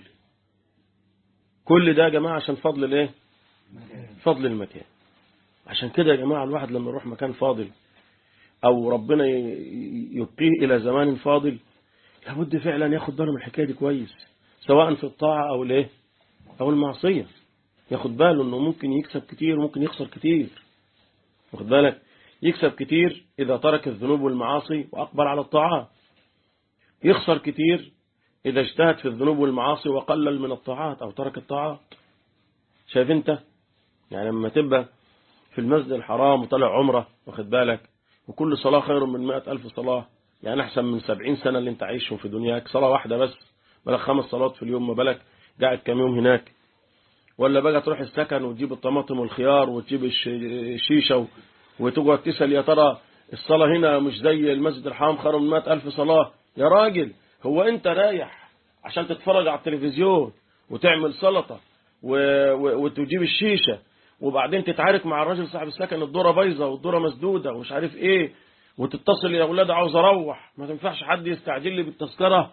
كل ده يا جماعة عشان فضل الايه فضل المكان عشان كده يا جماعة الواحد لما يروح مكان فاضل أو ربنا يبقيه إلى زمان فاضل لابد فعلا ياخد باله من الحكاية دي كويس سواء في الطاعة أو الايه أو المعصية ياخد باله أنه ممكن يكسب كتير وممكن يخسر كتير واخد بالك يكسب كتير إذا ترك الذنوب والمعاصي وأقبل على الطاعات يخسر كتير إذا اجتهد في الذنوب والمعاصي وقلل من الطاعات أو ترك الطاعات شايف أنت يعني لما تبقى في المسجد الحرام وطلع عمره واخد بالك وكل صلاة خير من مائة ألف صلاة يعني أحسن من سبعين سنة اللي انت عايشهم في دنياك صلاة واحدة بس بلك خمس صلوات في اليوم ما بالك قاعد كام يوم هناك ولا بقى تروح السكن وتجيب الطماطم والخيار وتجيب الشيشة وتقعد تسأل يا ترى الصلاة هنا مش زي المسجد الحرام خير من مائة ألف صلاة يا راجل هو انت رايح عشان تتفرج على التلفزيون وتعمل سلطة و... و... وتجيب الشيشة وبعدين تتعارك مع الراجل صاحب السكن الدورة بايظة والدورة مسدودة ومش عارف ايه وتتصل يا اولاد عاوز اروح ما تنفعش حد يستعجل لي بالتذكرة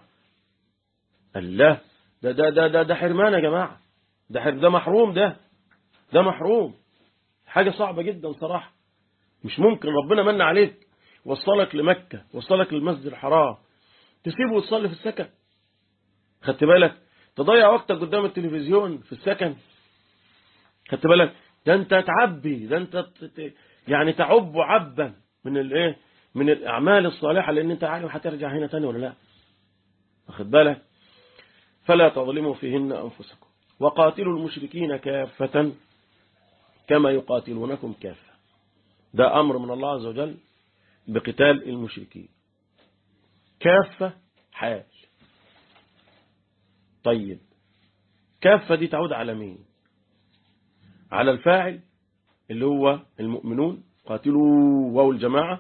الله ده ده ده ده, ده حرمان يا جماعة ده حر... ده محروم ده ده محروم حاجة صعبة جدا صراحة مش ممكن ربنا من عليك وصلك لمكة وصلك للمسجد الحرام تسيبه وتصلي في السكن خدت بالك تضيع وقتك قدام التلفزيون في السكن خدت بالك ده انت تعبي ده انت يعني تعب عبا من الايه من الاعمال الصالحه لان انت عارف هترجع هنا تاني ولا لا واخد بالك فلا تظلموا فيهن انفسكم وقاتلوا المشركين كافة كما يقاتلونكم كافة ده امر من الله عز وجل بقتال المشركين كافة حال طيب كافة دي تعود على مين على الفاعل اللي هو المؤمنون قاتلوا واو الجماعة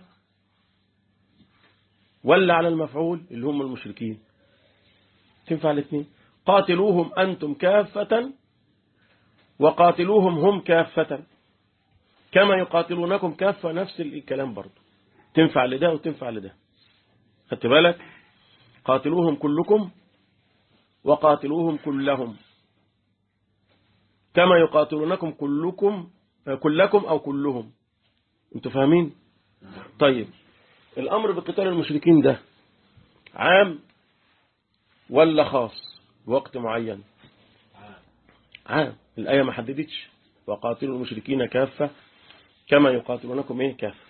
ولا على المفعول اللي هم المشركين تنفع الاثنين قاتلوهم أنتم كافة وقاتلوهم هم كافة كما يقاتلونكم كافة نفس الكلام برضو تنفع لده وتنفع لده خدت بالك قاتلوهم كلكم وقاتلوهم كلهم كما يقاتلونكم كلكم كلكم أو كلهم انتوا فاهمين طيب الأمر بقتال المشركين ده عام ولا خاص وقت معين عام الآية ما حددتش وقاتلوا المشركين كافة كما يقاتلونكم ايه كافة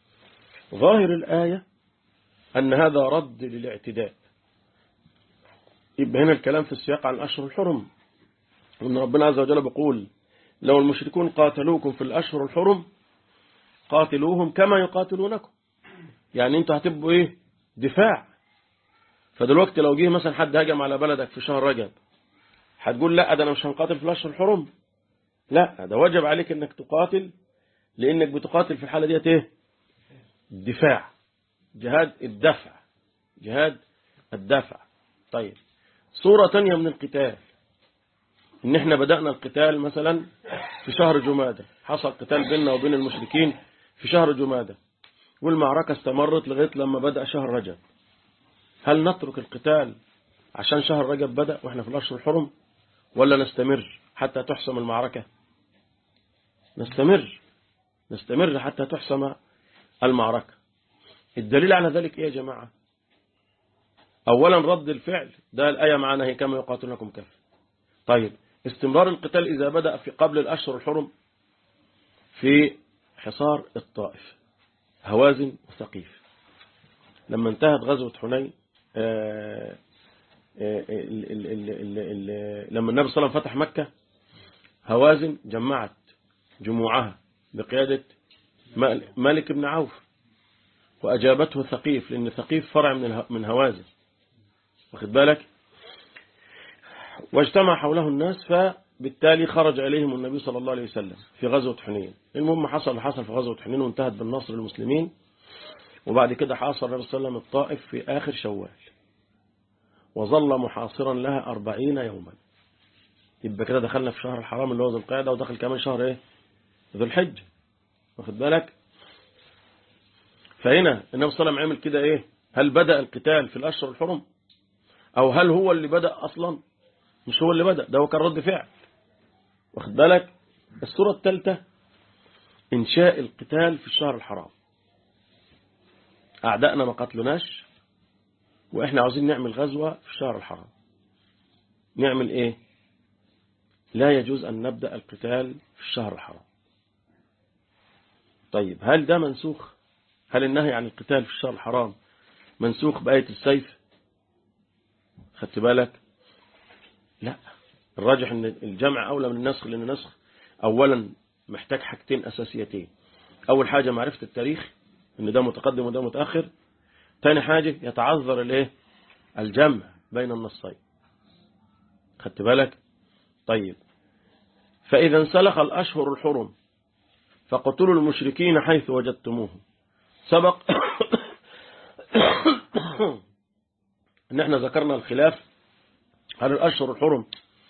ظاهر الآية أن هذا رد للاعتداء يبقى هنا الكلام في السياق عن الأشهر الحرم وأن ربنا عز وجل بيقول لو المشركون قاتلوكم في الأشهر الحرم قاتلوهم كما يقاتلونكم يعني انتوا هتبقوا ايه دفاع فدلوقتي لو جه مثلا حد هجم على بلدك في شهر رجب هتقول لا ده انا مش هنقاتل في الاشهر الحرم لا ده واجب عليك انك تقاتل لانك بتقاتل في الحالة ديت ايه الدفاع جهاد الدفع جهاد الدفع طيب صورة تانية من القتال ان احنا بدأنا القتال مثلا في شهر جمادة حصل قتال بيننا وبين المشركين في شهر جمادة والمعركة استمرت لغاية لما بدأ شهر رجب هل نترك القتال عشان شهر رجب بدأ واحنا في الأشهر الحرم ولا نستمر حتى تحسم المعركة نستمر نستمر حتى تحسم المعركة الدليل على ذلك ايه يا جماعة اولا رد الفعل ده الآية معنا هي كما يقاتلونكم كف طيب استمرار القتال إذا بدأ في قبل الأشهر الحرم في حصار الطائف هوازن وثقيف لما انتهت غزوة حنين آه، آه، ال- ال- ال- ال- ال- لما النبي صلى الله عليه وسلم فتح مكة هوازن جمعت جموعها بقيادة مال- مالك بن عوف وأجابته ثقيف لأن ثقيف فرع من اله- من هوازن واخد بالك واجتمع حوله الناس فبالتالي خرج عليهم النبي صلى الله عليه وسلم في غزوة حنين المهم حصل اللي حصل في غزوة حنين وانتهت بالنصر للمسلمين وبعد كده حاصر النبي صلى الله عليه وسلم الطائف في آخر شوال وظل محاصرا لها أربعين يوما يبقى كده دخلنا في شهر الحرام اللي هو ذو القعدة ودخل كمان شهر ايه ذو الحج واخد بالك فهنا النبي صلى الله عليه وسلم عمل كده ايه هل بدأ القتال في الأشهر الحرم أو هل هو اللي بدأ أصلا مش هو اللي بدأ ده هو كان رد فعل واخد بالك الصورة الثالثة إنشاء القتال في الشهر الحرام أعدائنا ما قتلناش وإحنا عاوزين نعمل غزوة في الشهر الحرام نعمل إيه لا يجوز أن نبدأ القتال في الشهر الحرام طيب هل ده منسوخ هل النهي عن القتال في الشهر الحرام منسوخ بآية السيف خدت بالك لا الراجح ان الجمع اولى من النسخ لان النسخ اولا محتاج حاجتين اساسيتين اول حاجة معرفة التاريخ ان ده متقدم وده متأخر تاني حاجة يتعذر الايه الجمع بين النصين خدت بالك طيب فاذا انسلخ الاشهر الحرم فقتلوا المشركين حيث وجدتموهم سبق ان احنا ذكرنا الخلاف هل الأشهر الحرم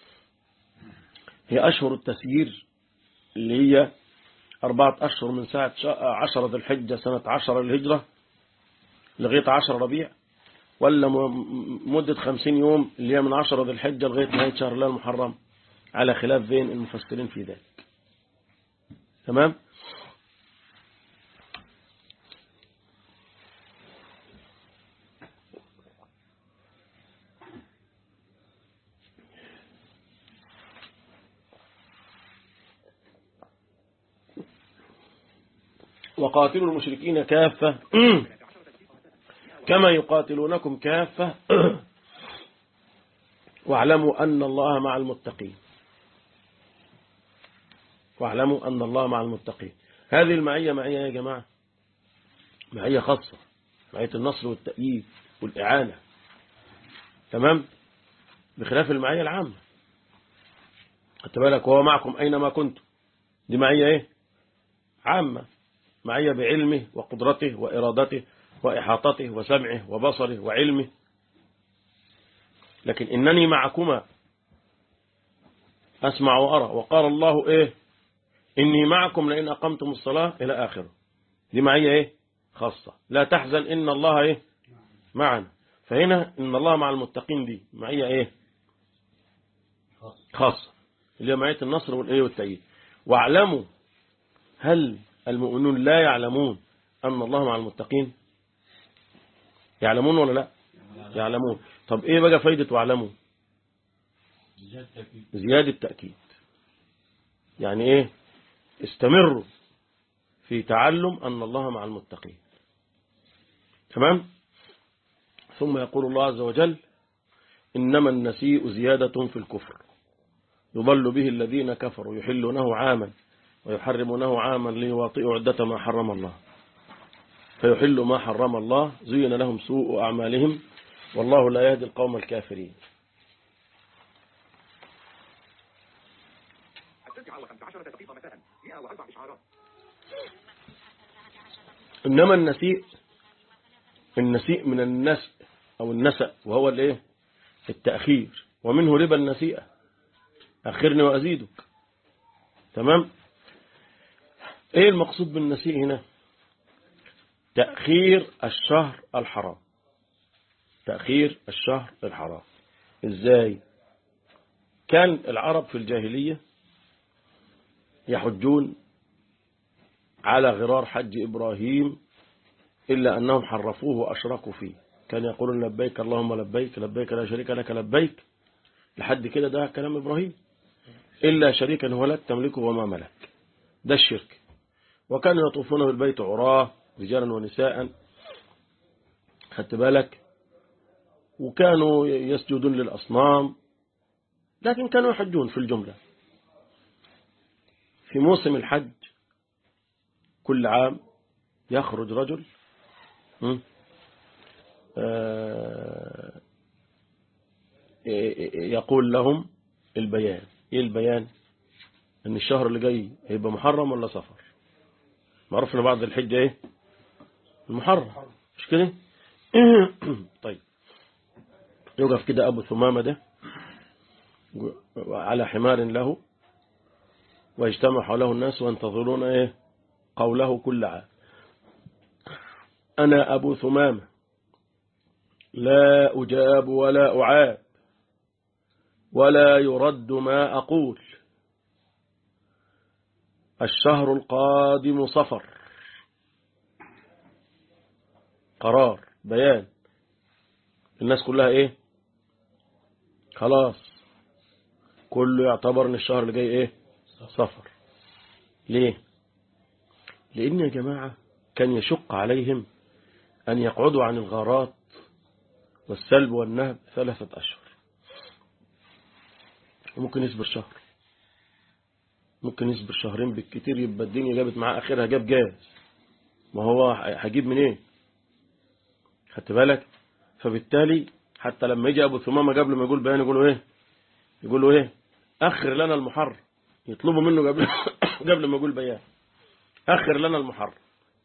هي أشهر التسيير اللي هي أربعة أشهر من ساعة عشرة ذي الحجة سنة عشرة الهجرة لغاية عشر ربيع ولا مدة خمسين يوم اللي هي من عشرة ذي الحجة لغاية نهاية شهر الله المحرم على خلاف بين المفسرين في ذلك تمام وقاتلوا المشركين كافة كما يقاتلونكم كافة واعلموا أن الله مع المتقين واعلموا أن الله مع المتقين هذه المعية معية يا جماعة معية خاصة معية النصر والتأييد والإعانة تمام بخلاف المعية العامة خدت بالك وهو معكم أينما كنتم دي معية ايه عامة معية بعلمه وقدرته وإرادته وإحاطته وسمعه وبصره وعلمه لكن إنني معكما أسمع وأرى وقال الله إيه إني معكم لئن أقمتم الصلاة إلى آخره دي معية إيه خاصة لا تحزن إن الله إيه معنا فهنا إن الله مع المتقين دي معية إيه خاصة اللي هي معية النصر والإيه والتأييد واعلموا هل المؤمنون لا يعلمون أن الله مع المتقين يعلمون ولا لا يعلمون طب ايه بقى فايدة واعلموا زيادة تأكيد يعني ايه استمروا في تعلم أن الله مع المتقين تمام ثم يقول الله عز وجل إنما النسيء زيادة في الكفر يضل به الذين كفروا يحلونه عاما ويحرمونه عاما ليواطئوا عدة ما حرم الله فيحل ما حرم الله زين لهم سوء أعمالهم والله لا يهدي القوم الكافرين إنما النسيء النسيء من النسء أو النسأ وهو الايه التأخير ومنه ربا النسيئة أخرني وأزيدك تمام ايه المقصود بالنسيء هنا تأخير الشهر الحرام تأخير الشهر الحرام ازاي كان العرب في الجاهلية يحجون على غرار حج إبراهيم إلا أنهم حرفوه وأشركوا فيه كان يقولون لبيك اللهم لبيك لبيك لا شريك لك لبيك لحد كده ده كلام إبراهيم إلا شريكا هو لك تملكه وما ملك ده الشرك وكانوا يطوفون بالبيت عراه رجالا ونساء خدت بالك وكانوا يسجدون للأصنام لكن كانوا يحجون في الجملة في موسم الحج كل عام يخرج رجل يقول لهم البيان ايه البيان ان الشهر اللي جاي هيبقى محرم ولا صفر معروف ان بعد الحجة ايه المحرم مش كده طيب يوقف كده ابو ثمامة ده على حمار له ويجتمع حوله الناس وينتظرون ايه قوله كل عام أنا أبو ثمامة لا أجاب ولا أعاب ولا يرد ما أقول الشهر القادم صفر قرار بيان الناس كلها ايه خلاص كله يعتبر ان الشهر اللي جاي ايه صفر ليه لان يا جماعة كان يشق عليهم ان يقعدوا عن الغارات والسلب والنهب ثلاثة اشهر ممكن يصبر شهر ممكن يصبر شهرين بالكتير يبقى الدنيا جابت معاه اخرها جاب جاز ما هو هجيب منين ايه؟ خدت بالك فبالتالي حتى لما يجي ابو ثمامه قبل ما يقول بيان يقولوا ايه يقولوا ايه اخر لنا المحرم يطلبوا منه قبل قبل ما يقول بيان اخر لنا المحرم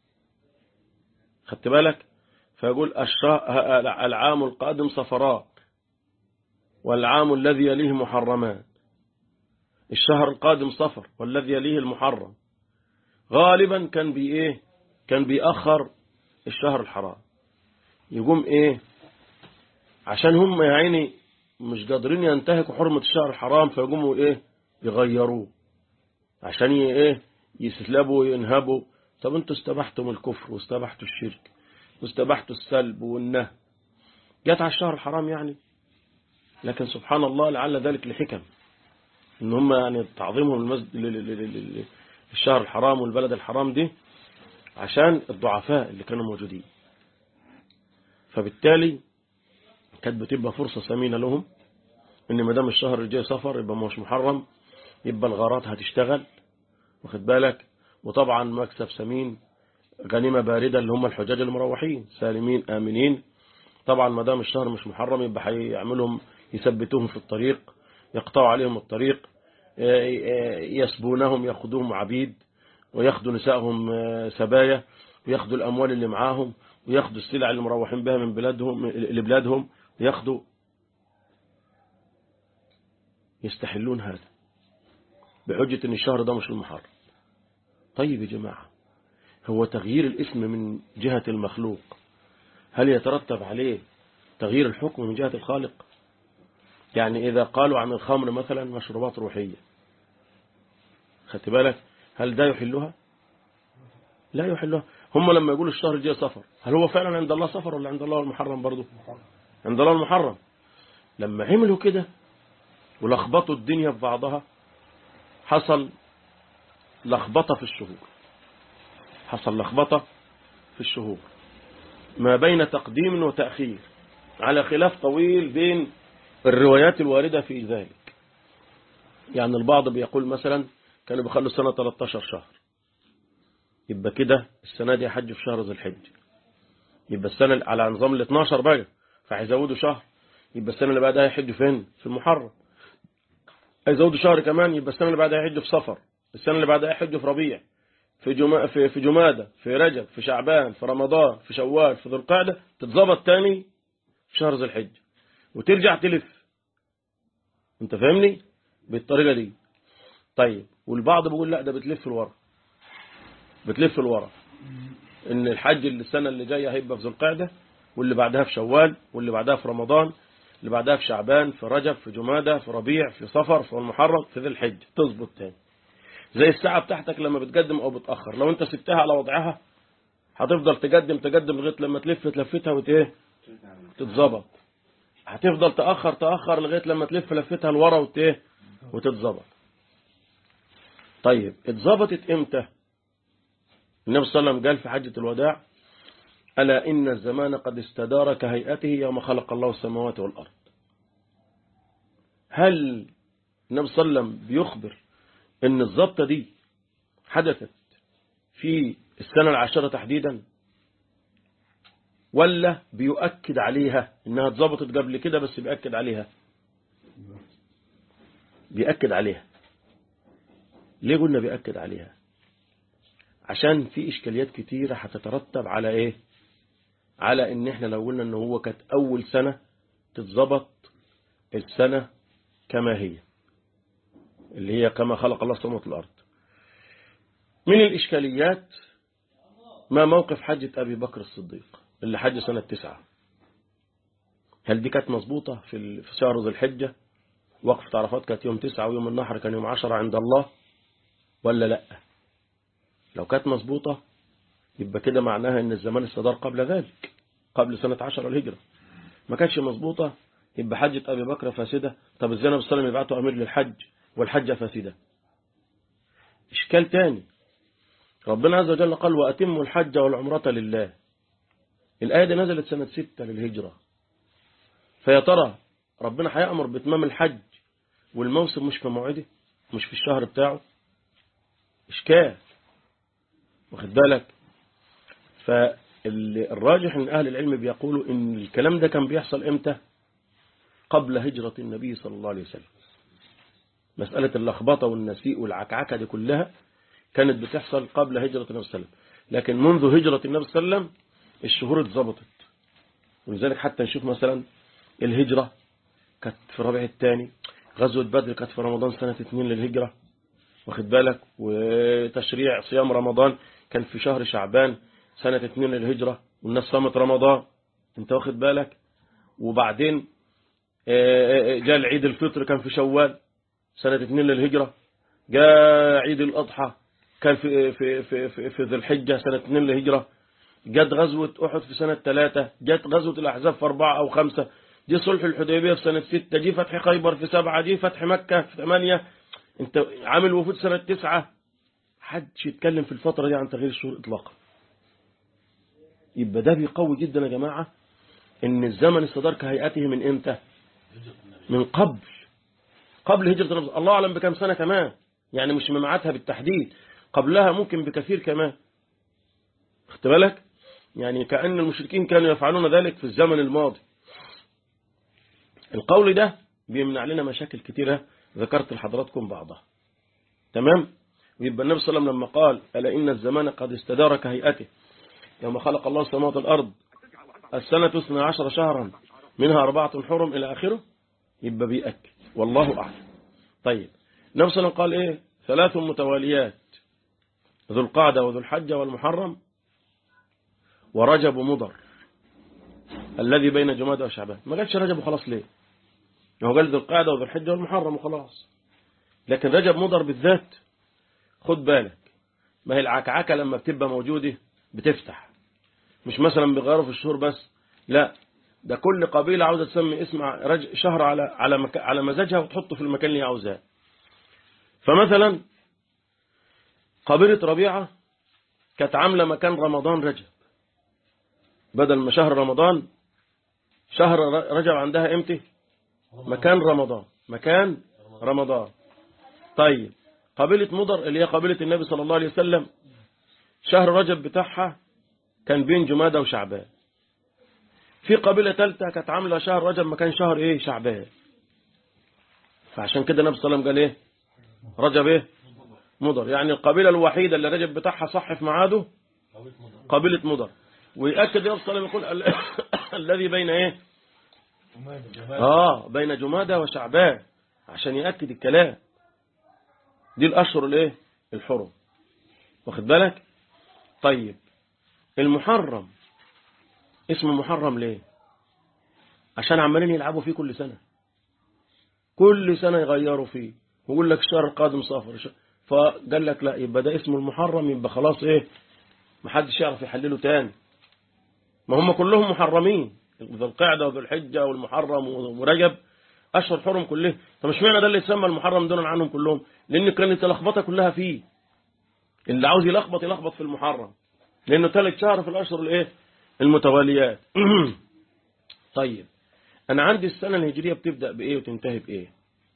خدت بالك فيقول العام القادم صفرات والعام الذي يليه محرمان الشهر القادم صفر والذي يليه المحرم غالبا كان بي ايه كان بيأخر الشهر الحرام يقوم ايه عشان هم يا عيني مش قادرين ينتهكوا حرمة الشهر الحرام فيقوموا ايه يغيروه عشان ايه يسلبوا وينهبوا طب انتوا استبحتم الكفر واستبحتوا الشرك واستبحتوا السلب والنهب جت على الشهر الحرام يعني لكن سبحان الله لعل ذلك لحكم ان هم يعني تعظيمهم المسجد الشهر الحرام والبلد الحرام دي عشان الضعفاء اللي كانوا موجودين فبالتالي كانت بتبقى فرصة ثمينة لهم ان ما دام الشهر الجاي سفر يبقى مش محرم يبقى الغارات هتشتغل واخد بالك وطبعا مكسب ثمين غنيمة باردة اللي هم الحجاج المروحين سالمين آمنين طبعا ما دام الشهر مش محرم يبقى هيعملهم يثبتوهم في الطريق يقطعوا عليهم الطريق يسبونهم ياخذوهم عبيد وياخذوا نسائهم سبايا وياخذوا الأموال اللي معاهم وياخذوا السلع اللي مروحين بها من بلادهم لبلادهم وياخذوا يستحلون هذا بحجة ان الشهر ده مش المحرم طيب يا جماعة هو تغيير الاسم من جهة المخلوق هل يترتب عليه تغيير الحكم من جهة الخالق يعني إذا قالوا عن الخمر مثلا مشروبات روحية خدت بالك هل ده يحلها لا يحلها هم لما يقولوا الشهر الجاي سفر هل هو فعلا عند الله سفر ولا عند الله المحرم برضه عند الله المحرم لما عملوا كده ولخبطوا الدنيا في بعضها حصل لخبطة في الشهور حصل لخبطة في الشهور ما بين تقديم وتأخير على خلاف طويل بين الروايات الواردة في ذلك يعني البعض بيقول مثلا كانوا بيخلوا السنة 13 شهر يبقى كده السنة دي حج في شهر ذي الحجة يبقى السنة على نظام ال 12 بقى فهيزودوا شهر يبقى السنة اللي بعدها يحجوا فين في المحرم هيزودوا شهر كمان يبقى السنة اللي بعدها يحجوا في صفر السنة اللي بعدها يحجوا في ربيع في جما في في جمادة في رجب في شعبان في رمضان في شوال في ذو القعدة تتظبط تاني في شهر ذي الحجة وترجع تلف انت فاهمني بالطريقة دي طيب والبعض بيقول لا ده بتلف لورا بتلف لورا ان الحج اللي السنة اللي جاية هيبقى في ذو القعدة واللي بعدها في شوال واللي بعدها في رمضان اللي بعدها في شعبان في رجب في جمادة في ربيع في صفر في المحرم في ذي الحج تظبط تاني زي الساعة بتاعتك لما بتقدم او بتأخر لو انت سبتها على وضعها هتفضل تقدم تقدم لغاية لما تلف تلفتها وتيه تتظبط هتفضل تأخر تأخر لغاية لما تلف لفتها لورا وتيه وتتظبط طيب اتظبطت امتى النبي صلى الله عليه وسلم قال في حجة الوداع ألا إن الزمان قد استدار كهيئته يوم خلق الله السماوات والأرض هل النبي صلى الله عليه وسلم بيخبر ان الضبطة دي حدثت في السنة العاشرة تحديدا ولا بيؤكد عليها انها اتظبطت قبل كده بس بيأكد عليها بيأكد عليها ليه قلنا بيأكد عليها عشان في إشكاليات كتيرة هتترتب على إيه على إن إحنا لو قلنا إن هو كانت أول سنة تتظبط السنة كما هي اللي هي كما خلق الله السماوات والأرض من الإشكاليات ما موقف حجة أبي بكر الصديق اللي حج سنة تسعة هل دي كانت مظبوطة في في شهر ذي الحجة وقفة عرفات كانت يوم تسعة ويوم النحر كان يوم عشرة عند الله ولا لا لو كانت مظبوطة يبقى كده معناها ان الزمان استدار قبل ذلك قبل سنة عشر الهجرة ما كانتش مظبوطة يبقى حجة أبي بكر فاسدة طب ازاي النبي صلى الله عليه وسلم يبعته أمير للحج والحجة فاسدة إشكال تاني ربنا عز وجل قال وأتموا الحج والعمرة لله الآية دي نزلت سنة ستة للهجرة فيا ترى ربنا هيأمر بإتمام الحج والموسم مش في موعده مش في الشهر بتاعه إشكال واخد بالك فالراجح ان أهل العلم بيقولوا إن الكلام ده كان بيحصل إمتى قبل هجرة النبي صلى الله عليه وسلم مسألة اللخبطة والنسيء والعكعكة دي كلها كانت بتحصل قبل هجرة النبي صلى الله عليه وسلم لكن منذ هجرة النبي صلى الله عليه وسلم الشهور اتظبطت ولذلك حتى نشوف مثلا الهجرة كانت في ربيع الثاني غزوة بدر كانت في رمضان سنة اثنين للهجرة واخد بالك وتشريع صيام رمضان كان في شهر شعبان سنة اثنين للهجرة والناس صامت رمضان انت واخد بالك وبعدين جاء العيد الفطر كان في شوال سنة اثنين للهجرة جاء عيد الأضحى كان في في في في, في ذي الحجة سنة اثنين للهجرة جت غزوة أحد في سنة ثلاثة جت غزوة الأحزاب في أربعة أو خمسة جه صلح الحديبية في سنة ستة جه فتح خيبر في سبعة جه فتح مكة في ثمانية انت عامل وفود سنة تسعة حدش يتكلم في الفترة دي عن تغيير الشهور إطلاقا يبقى ده بيقوي جدا يا جماعة ان الزمن استدار كهيئته من امتى من قبل قبل هجرة النبي الله أعلم بكم سنة كمان يعني مش ممعاتها بالتحديد قبلها ممكن بكثير كمان خدت بالك يعني كأن المشركين كانوا يفعلون ذلك في الزمن الماضي القول ده بيمنع لنا مشاكل كثيرة ذكرت لحضراتكم بعضها تمام ويبقى النبي صلى الله عليه وسلم لما قال ألا إن الزمان قد استدار كهيئته يوم خلق الله السماوات والأرض السنة 12 شهرا منها أربعة حرم إلى آخره يبقى بيأكد والله أعلم طيب النبي صلى الله عليه وسلم قال إيه ثلاث متواليات ذو القعدة وذو الحجة والمحرم ورجب مضر الذي بين جماد وشعبان ما قالش رجب وخلاص ليه هو قال ذو القعدة وذو الحجة والمحرم وخلاص لكن رجب مضر بالذات خد بالك ما هي العكعكة لما بتبقى موجودة بتفتح مش مثلا بيغيروا في الشهور بس لا ده كل قبيلة عاوزة تسمي اسم رج... شهر على على مك... على مزاجها وتحطه في المكان اللي عاوزاه فمثلا قبيلة ربيعة كانت عاملة مكان رمضان رجب بدل ما شهر رمضان شهر رجب عندها امتى مكان رمضان مكان رمضان طيب قبيلة مضر اللي هي قبيلة النبي صلى الله عليه وسلم شهر رجب بتاعها كان بين جمادة وشعبان في قبيلة ثالثة كانت عاملة شهر رجب مكان شهر ايه شعبان فعشان كده النبي صلى الله عليه وسلم قال ايه رجب ايه مضر يعني القبيلة الوحيدة اللي رجب بتاعها صح في ميعاده قبيلة مضر ويأكد النبي صلى الله عليه وسلم يقول ال- الذي بين ايه اه بين جمادة وشعبان عشان يأكد الكلام دي الأشهر الايه الحرم واخد بالك طيب المحرم اسمه محرم ليه عشان عمالين يلعبوا فيه كل سنة كل سنة يغيروا فيه ويقول لك الشهر القادم صفر ش- فقال لك لا يبقى ده اسمه المحرم يبقى خلاص ايه محدش يعرف يحلله تاني ما هم كلهم محرمين ذو القعدة وذو الحجة والمحرم ورجب أشهر حرم كله طب مش معنى ده اللي يتسمى المحرم دون عنهم كلهم لأن كانت اللخبطة كلها فيه اللي عاوز يلخبط يلخبط في المحرم لأنه ثالث شهر في الأشهر الايه المتواليات طيب أنا عندي السنة الهجرية بتبدأ بإيه وتنتهي بإيه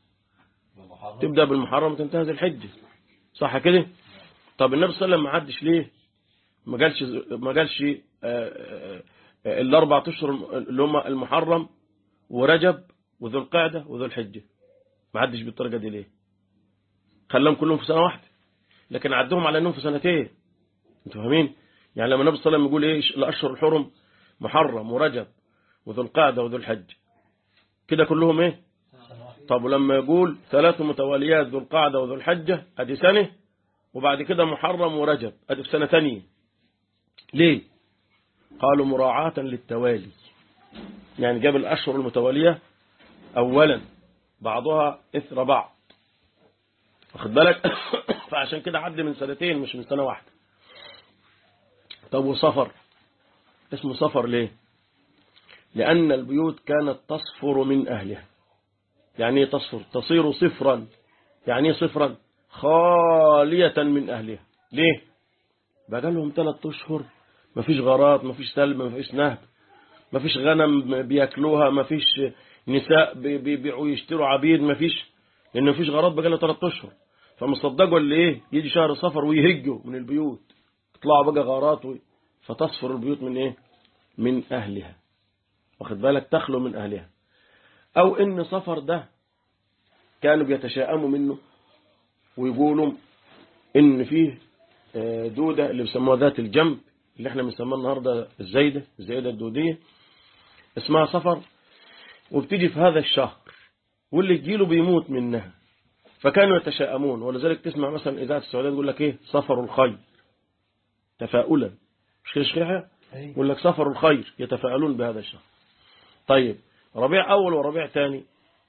تبدأ بالمحرم وتنتهي ذي الحجة صح كده طب النبي صلى الله عليه وسلم ما عدش ليه ما قالش ما قالش آه، آه، آه، الاربع اشهر اللي هم المحرم ورجب وذو القعده وذو الحجه ما عدش بالطريقه دي ليه خلاهم كلهم في سنه واحده لكن عدهم على انهم في سنتين انتوا فاهمين يعني لما النبي صلى الله عليه وسلم يقول ايه الاشهر الحرم محرم ورجب وذو القعده وذو الحجه كده كلهم ايه طب ولما يقول ثلاث متواليات ذو القعده وذو الحجه ادي سنه وبعد كده محرم ورجب ادي في سنه ثانيه ليه قالوا مراعاة للتوالي يعني جاب الأشهر المتوالية أولا بعضها إثر بعض واخد بالك فعشان كده عد من سنتين مش من سنة واحدة طب وصفر اسمه صفر ليه لأن البيوت كانت تصفر من أهلها يعني ايه تصفر تصير صفرا يعني ايه صفرا خالية من أهلها ليه بقى لهم ثلاث أشهر مفيش غارات مفيش سلب مفيش نهب مفيش غنم بياكلوها مفيش نساء بي- بيبيعوا يشتروا عبيد مفيش لأن مفيش غارات بقى لها ثلاث أشهر فمصدقوا اللي إيه يجي شهر صفر ويهجوا من البيوت يطلعوا بقى غارات وي... فتصفر البيوت من إيه من أهلها واخد بالك تخلو من أهلها أو إن صفر ده كانوا بيتشائموا منه ويقولوا إن فيه آه، دودة اللي بيسموها ذات الجنب اللي احنا بنسميها النهاردة الزايدة الزايدة الدودية اسمها صفر وبتيجي في هذا الشهر واللي تجيله بيموت منها فكانوا يتشائمون ولذلك تسمع مثلا إذاعة السعودية تقول لك إيه صفر الخير تفاؤلا مش كده شريحة يقول لك صفر الخير يتفاءلون بهذا الشهر طيب ربيع أول وربيع ثاني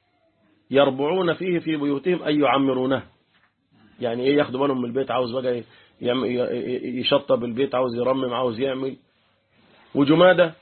يربعون فيه في بيوتهم أي يعمرونه يعني ايه ياخدوا بالهم من البيت عاوز بقى يعم- ي- يشطب البيت عاوز يرمم عاوز يعمل وجمادة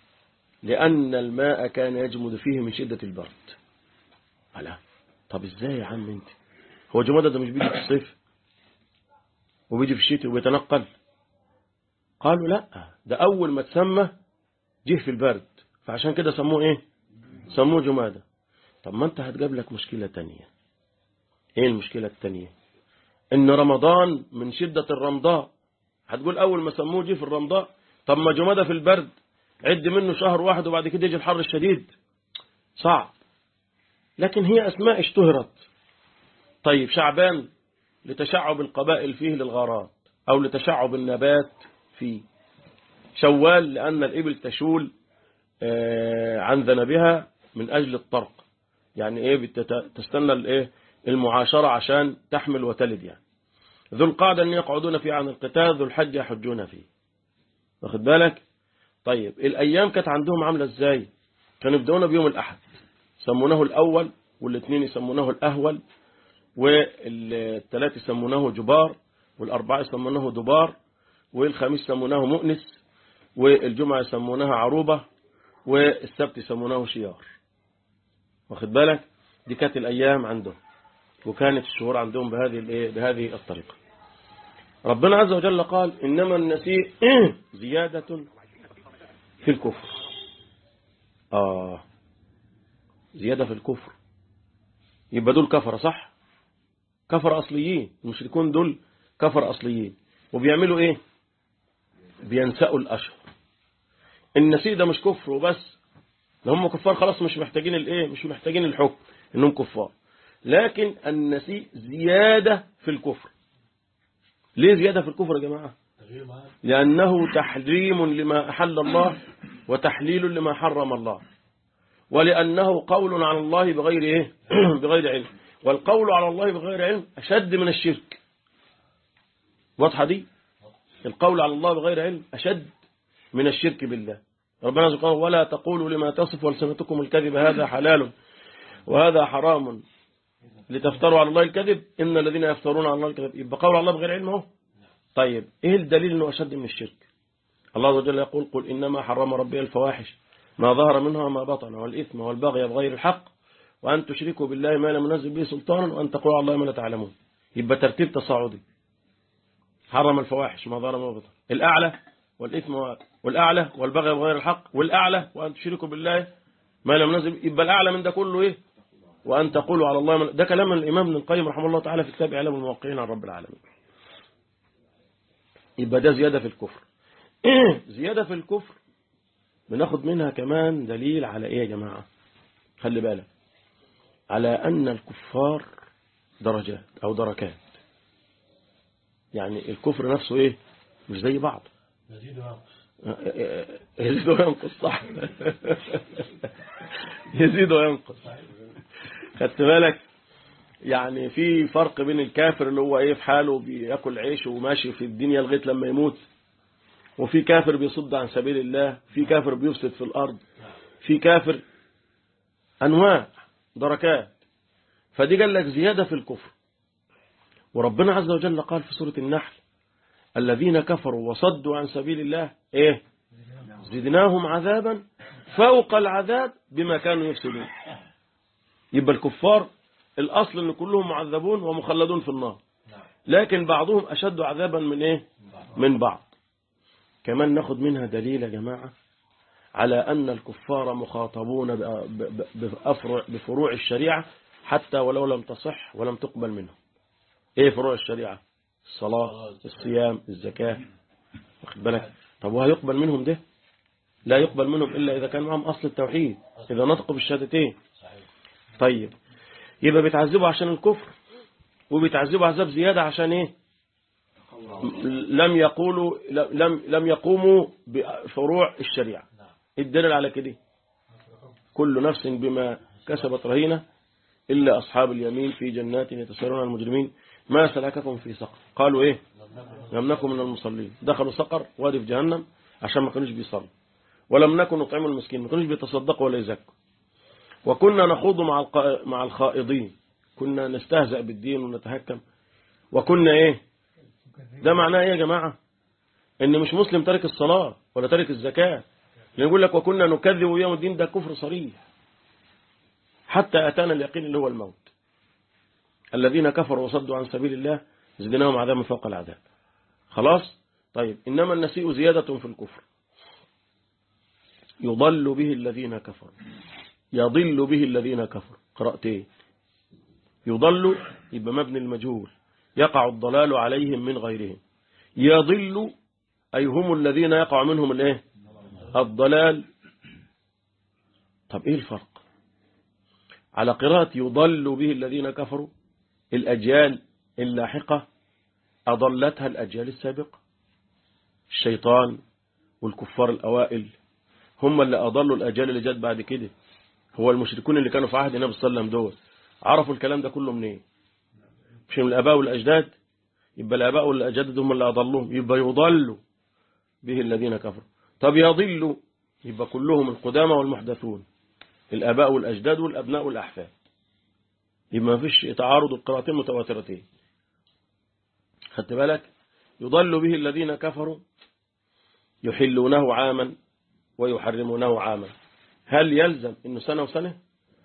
لأن الماء كان يجمد فيه من شدة البرد ألا طب ازاي يا عم انت هو جمادة ده مش بيجي في الصيف وبيجي في الشتاء وبيتنقل قالوا لا ده أول ما تسمى جه في البرد فعشان كده سموه ايه سموه جمادة طب ما انت هتجاب لك مشكلة تانية ايه المشكلة التانية ان رمضان من شدة الرمضاء هتقول اول ما سموه جه في الرمضاء طب ما جمادة في البرد عد منه شهر واحد وبعد كده يجي الحر الشديد صعب لكن هي اسماء اشتهرت طيب شعبان لتشعب القبائل فيه للغارات او لتشعب النبات فيه شوال لان الابل تشول آه، عن ذنبها من اجل الطرق يعني ايه بتت- تستنى الايه المعاشرة عشان تحمل وتلد يعني ذو القعدة أن يقعدون فيه عن القتال ذو الحج يحجون فيه واخد بالك طيب الأيام كانت عندهم عاملة ازاي كانوا يبدأون بيوم الأحد سمونه الأول والاثنين يسمونه الأهول والثلاث يسمونه جبار والأربعة يسمونه دبار والخميس يسمونه مؤنس والجمعة يسمونها عروبة والسبت يسمونه شيار واخد بالك دي كانت الأيام عندهم وكانت الشهور عندهم بهذه الايه بهذه الطريقة ربنا عز وجل قال إنما النسيء زيادة في الكفر آه زيادة في الكفر يبقى دول كفر صح كفر أصليين المشركون دول كفر أصليين وبيعملوا إيه بينسأوا الأشهر النسيء ده مش كفر وبس ده هم كفار خلاص مش محتاجين الايه مش محتاجين الحكم انهم كفار لكن النسيء زيادة في الكفر ليه زيادة في الكفر يا جماعة لأنه تحريم لما أحل الله وتحليل لما حرم الله ولأنه قول على الله بغير إيه بغير علم والقول على الله بغير علم أشد من الشرك واضحة دي القول على الله بغير علم أشد من الشرك بالله ربنا سبحانه ولا تقولوا لما تصف ألسنتكم الكذب هذا حلال وهذا حرام لتفتروا على الله الكذب إن الذين يفترون على الله الكذب يبقى قول الله بغير علم اهو طيب إيه الدليل أنه أشد من الشرك الله عز وجل يقول قل إنما حرم ربي الفواحش ما ظهر منها وما بطن والإثم والبغي بغير الحق وأن تشركوا بالله ما لم ينزل به سلطانا وأن تقولوا على الله ما لا تعلمون يبقى ترتيب تصاعدي حرم الفواحش ما ظهر وما بطن الأعلى والإثم والأعلى والبغي بغير الحق والأعلى وأن تشركوا بالله ما لم ينزل يبقى الأعلى من ده كله إيه وأن تقولوا على الله من ده كلام الإمام ابن القيم رحمه الله تعالى في كتاب إعلام الموقعين عن رب العالمين يبقى ده زيادة في الكفر زيادة في الكفر بناخد منها كمان دليل على ايه يا جماعة خلي بالك على ان الكفار درجات او دركات يعني الكفر نفسه ايه مش زي بعض يزيد وينقص يزيد وينقص صح يزيد وينقص خدت بالك يعني في فرق بين الكافر اللي هو ايه في حاله بياكل عيش وماشي في الدنيا لغايه لما يموت وفي كافر بيصد عن سبيل الله في كافر بيفسد في الارض في كافر انواع دركات فدي قال لك زياده في الكفر وربنا عز وجل قال في سوره النحل الذين كفروا وصدوا عن سبيل الله ايه زدناهم عذابا فوق العذاب بما كانوا يفسدون يبقى الكفار الأصل أن كلهم معذبون ومخلدون في النار لكن بعضهم أشد عذابا من إيه من بعض كمان ناخد منها دليل يا جماعة على أن الكفار مخاطبون بأفرع بفروع الشريعة حتى ولو لم تصح ولم تقبل منهم إيه فروع الشريعة الصلاة الصيام الزكاة واخد بالك طب وهيقبل منهم ده لا يقبل منهم إلا إذا كان معهم أصل التوحيد إذا نطقوا بالشهادتين طيب يبقى بيتعذبوا عشان الكفر وبيتعذبوا عذاب زيادة عشان ايه لم يقولوا لم لم يقوموا بفروع الشريعة الدليل على كده كل نفس بما كسبت رهينة إلا أصحاب اليمين في جنات يتسارون عن المجرمين ما سلككم في سقر قالوا إيه لم نكن من المصلين دخلوا سقر وادي في جهنم عشان ما كانوش بيصلوا ولم نكن نطعم المسكين ما كانوش بيتصدقوا ولا يزكوا وكنا نخوض مع مع الخائضين كنا نستهزأ بالدين ونتهكم وكنا ايه ده معناه ايه يا جماعة ان مش مسلم ترك الصلاة ولا ترك الزكاة اللي يقول لك وكنا نكذب يوم الدين ده كفر صريح حتى أتانا اليقين اللي هو الموت الذين كفروا وصدوا عن سبيل الله زدناهم عذابا فوق العذاب خلاص طيب إنما النسيء زيادة في الكفر يضل به الذين كفروا يضل به الذين كفروا قرأت ايه يضل يبقى مبني المجهول يقع الضلال عليهم من غيرهم يضل أي هم الذين يقع منهم الايه الضلال طب ايه الفرق على قراءة يضل به الذين كفروا الأجيال اللاحقة أضلتها الأجيال السابقة الشيطان والكفار الأوائل هم اللي أضلوا الأجيال اللي جت بعد كده هو المشركون اللي كانوا في عهد النبي صلى الله عليه وسلم دول عرفوا الكلام ده كله منين مش من الآباء والأجداد يبقى الآباء والأجداد هم اللي أضلوهم يبقى يضلوا به الذين كفروا طب يضلوا يبقى كلهم القدامى والمحدثون الآباء والأجداد والأبناء والأحفاد يبقى ما فيش تعارض القراءتين متواترتين خدت بالك يضل به الذين كفروا يحلونه عاما ويحرمونه عاما هل يلزم انه سنة وسنة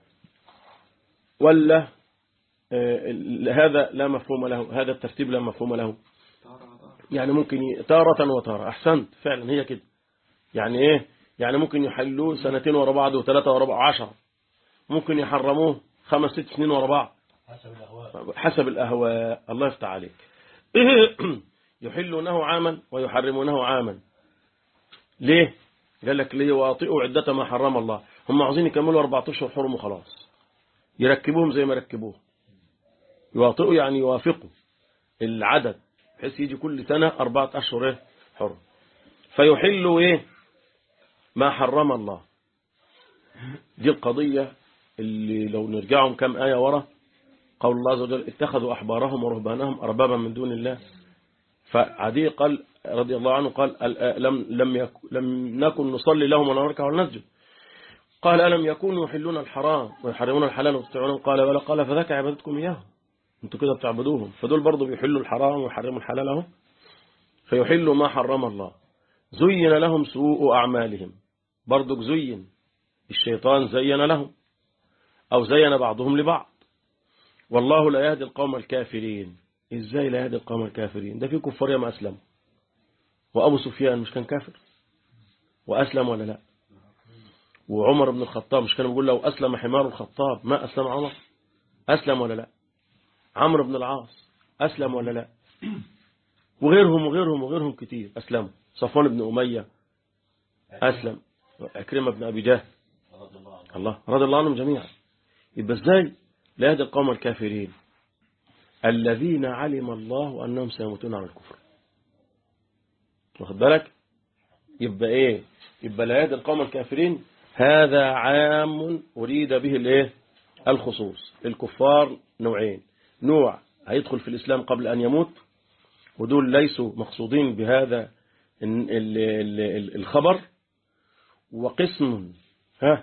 ولا هذا لا مفهوم له هذا الترتيب لا مفهوم له يعني ممكن تارة وتارة أحسنت فعلا هي كده يعني إيه يعني ممكن يحلوه سنتين ورا بعض وثلاثة ورا بعض عشر ممكن يحرموه خمس ست سنين ورا بعض حسب الأهواء حسب الأهواء الله يفتح عليك يحلونه عاما ويحرمونه عاما ليه قال لك ليه واطئوا عدة ما حرم الله هم عاوزين يكملوا 14 حرم وخلاص يركبوهم زي ما ركبوه يواطئوا يعني يوافقوا العدد بحيث يجي كل سنة أربعة أشهر إيه؟ حرم فيحلوا إيه ما حرم الله دي القضية اللي لو نرجعهم كم آية ورا قول الله عز وجل اتخذوا أحبارهم ورهبانهم أربابا من دون الله فعدي قال رضي الله عنه قال ال- لم لم يك لم نكن نصلي لهم ولا نركع ولا نسجد قال ألم يكونوا يحلون الحرام ويحرمون الحلال ويطيعون قال ولا قال فذاك عبادتكم إياهم انتوا كده بتعبدوهم فدول برضه بيحلوا الحرام ويحرموا الحلال اهو فيحلوا ما حرم الله زين لهم سوء أعمالهم برضه زين الشيطان زين لهم أو زين بعضهم لبعض والله لا يهدي القوم الكافرين ازاي لا يهدي القوم الكافرين ده في كفار ما أسلم وأبو سفيان مش كان كافر وأسلم ولا لا وعمر بن الخطاب مش كان بيقول لو أسلم حمار الخطاب ما أسلم عمر أسلم ولا لا عمرو بن العاص أسلم ولا لا وغيرهم وغيرهم وغيرهم كتير أسلموا صفوان بن أمية أسلم أكرمة بن أبي جهل رضي الله عنه الله رضي الله عنهم جميعا يبقى ازاي لا يهدي القوم الكافرين الذين علم الله أنهم سيموتون على الكفر واخد بالك يبقى ايه يبقى لا يهدي القوم الكافرين هذا عام أريد به الايه الخصوص الكفار نوعين نوع هيدخل في الإسلام قبل أن يموت ودول ليسوا مقصودين بهذا ال- ال- ال- الخبر وقسم ها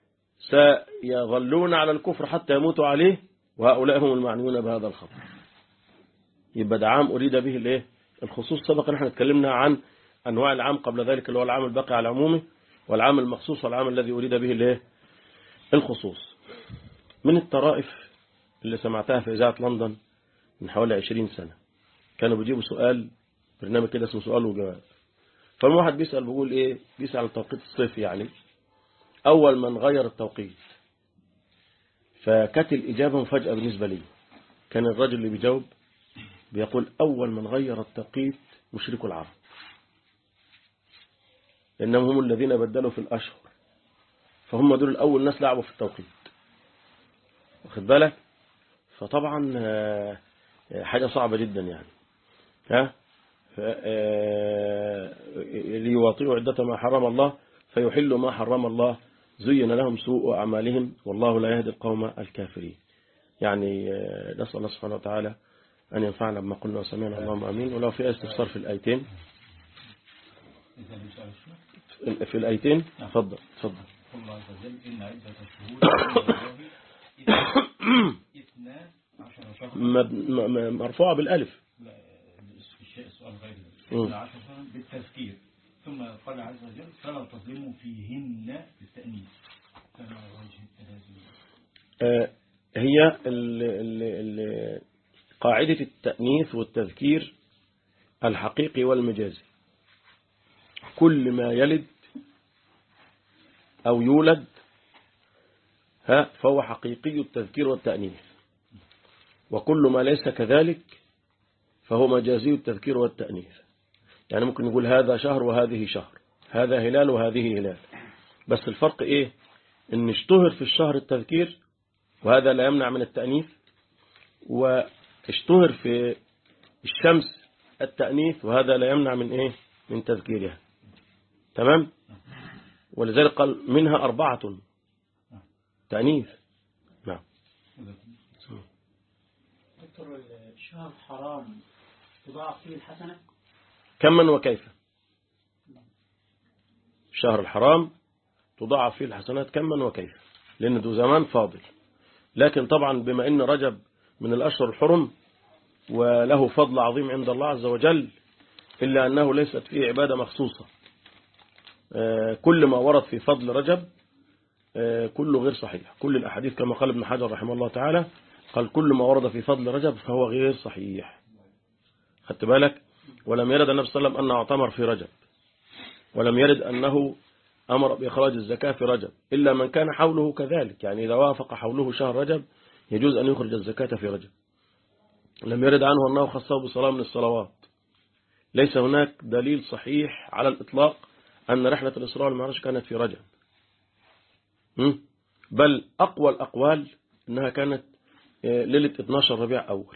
سيظلون على الكفر حتى يموتوا عليه وهؤلاء هم المعنيون بهذا الخبر يبقى ده عام أريد به الايه الخصوص سبق نحن اتكلمنا عن أنواع العام قبل ذلك اللي هو العام الباقي على عمومه والعام المخصوص والعام الذي أريد به الايه الخصوص من الطرائف اللي سمعتها في إذاعة لندن من حوالي 20 سنة كانوا بيجيبوا سؤال برنامج كده اسمه سؤال وجواب فالواحد بيسأل بيقول ايه بيسأل عن توقيت الصيف يعني أول من غير التوقيت فكانت الإجابة مفاجأة بالنسبة لي كان الرجل اللي بيجاوب بيقول أول من غير التوقيت مشرك العرب لأنهم هم الذين بدلوا في الأشهر فهم دول الأول ناس لعبوا في التوقيت واخد بالك فطبعا آه، آه، حاجة صعبة جدا يعني ها ف- آه، ليواطئوا عدة ما حرم الله فيحلوا ما حرم الله زين لهم سوء أعمالهم والله لا يهدي القوم الكافرين يعني آه، نسأل الله سبحانه وتعالى أن ينفعنا بما قلنا وسمعنا اللهم أمين ولو في استفسار في الآيتين إذا بيسأل الشيخ في الآيتين تفضل تفضل قل الله عز وجل إن عدة الشهور عند الله اثنا عشر شهرا مب- م- م- مرفوعة بالألف لا، الشيء السؤال غير ذلك مم. اثنا عشر شهرا بالتذكير ثم قال عز وجل فلا تظلموا فيهن بالتأنيث كما وجه هذه آه، هي ال ال ال قاعدة التأنيث والتذكير الحقيقي والمجازي كل ما يلد أو يولد ها فهو حقيقي التذكير والتأنيث وكل ما ليس كذلك فهو مجازي التذكير والتأنيث يعني ممكن نقول هذا شهر وهذه شهر هذا هلال وهذه هلال بس الفرق ايه ان اشتهر في الشهر التذكير وهذا لا يمنع من التأنيث واشتهر في الشمس التأنيث وهذا لا يمنع من ايه من تذكيرها تمام ولذلك قال منها أربعة تأنيث نعم دكتور الشهر حرام تضاعف فيه الحسنة كما وكيف الشهر الحرام تضاعف فيه الحسنات كما وكيف لأن ده زمان فاضل لكن طبعا بما أن رجب من الأشهر الحرم وله فضل عظيم عند الله عز وجل إلا أنه ليست فيه عبادة مخصوصة آه، كل ما ورد في فضل رجب آه، كله غير صحيح كل الأحاديث كما قال ابن حجر رحمه الله تعالى قال كل ما ورد في فضل رجب فهو غير صحيح خدت بالك ولم يرد النبي صلى الله عليه وسلم أنه اعتمر في رجب ولم يرد أنه أمر بإخراج الزكاة في رجب إلا من كان حوله كذلك يعني إذا وافق حوله شهر رجب يجوز أن يخرج الزكاة في رجب لم يرد عنه أنه خصه بصلاة من الصلوات ليس هناك دليل صحيح على الإطلاق أن رحلة الإسراء والمعراج كانت في رجب م? بل أقوى الأقوال أنها كانت آه، ليلة 12 ربيع أول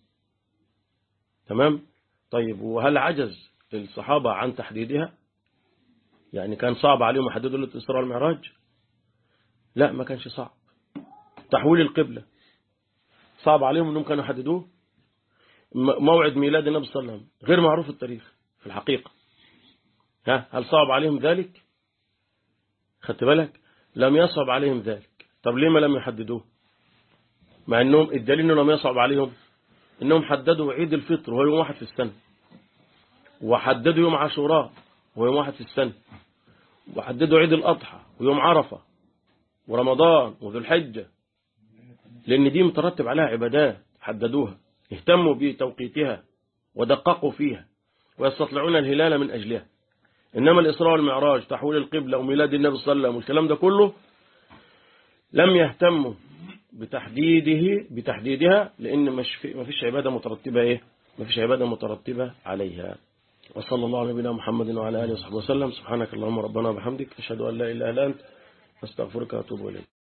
تمام طيب وهل عجز الصحابة عن تحديدها يعني كان صعب عليهم يحددوا ليلة الإسراء والمعراج لا ما كانش صعب تحويل القبلة صعب عليهم أنهم كانوا يحددوه م- موعد ميلاد النبي صلى الله عليه وسلم غير معروف التاريخ في الحقيقة ها هل صعب عليهم ذلك خدت بالك لم يصعب عليهم ذلك طب ليه ما لم يحددوه مع انهم الدليل انه لم يصعب عليهم انهم حددوا عيد الفطر وهو يوم واحد في السنة وحددوا يوم عاشوراء وهو يوم واحد في السنة وحددوا عيد الأضحى ويوم عرفة ورمضان وذو الحجة لأن دي مترتب عليها عبادات حددوها اهتموا بتوقيتها ودققوا فيها ويستطلعون الهلال من أجلها إنما الإسراء والمعراج تحويل القبلة وميلاد النبي صلى الله عليه وسلم والكلام ده كله لم يهتموا بتحديده بتحديدها لأن مش في ما فيش عبادة مترتبة إيه ما فيش عبادة مترتبة عليها وصلى الله على نبينا محمد وعلى آله وصحبه وسلم سبحانك اللهم ربنا وبحمدك أشهد أن لا إله إلا أنت أستغفرك وأتوب إليك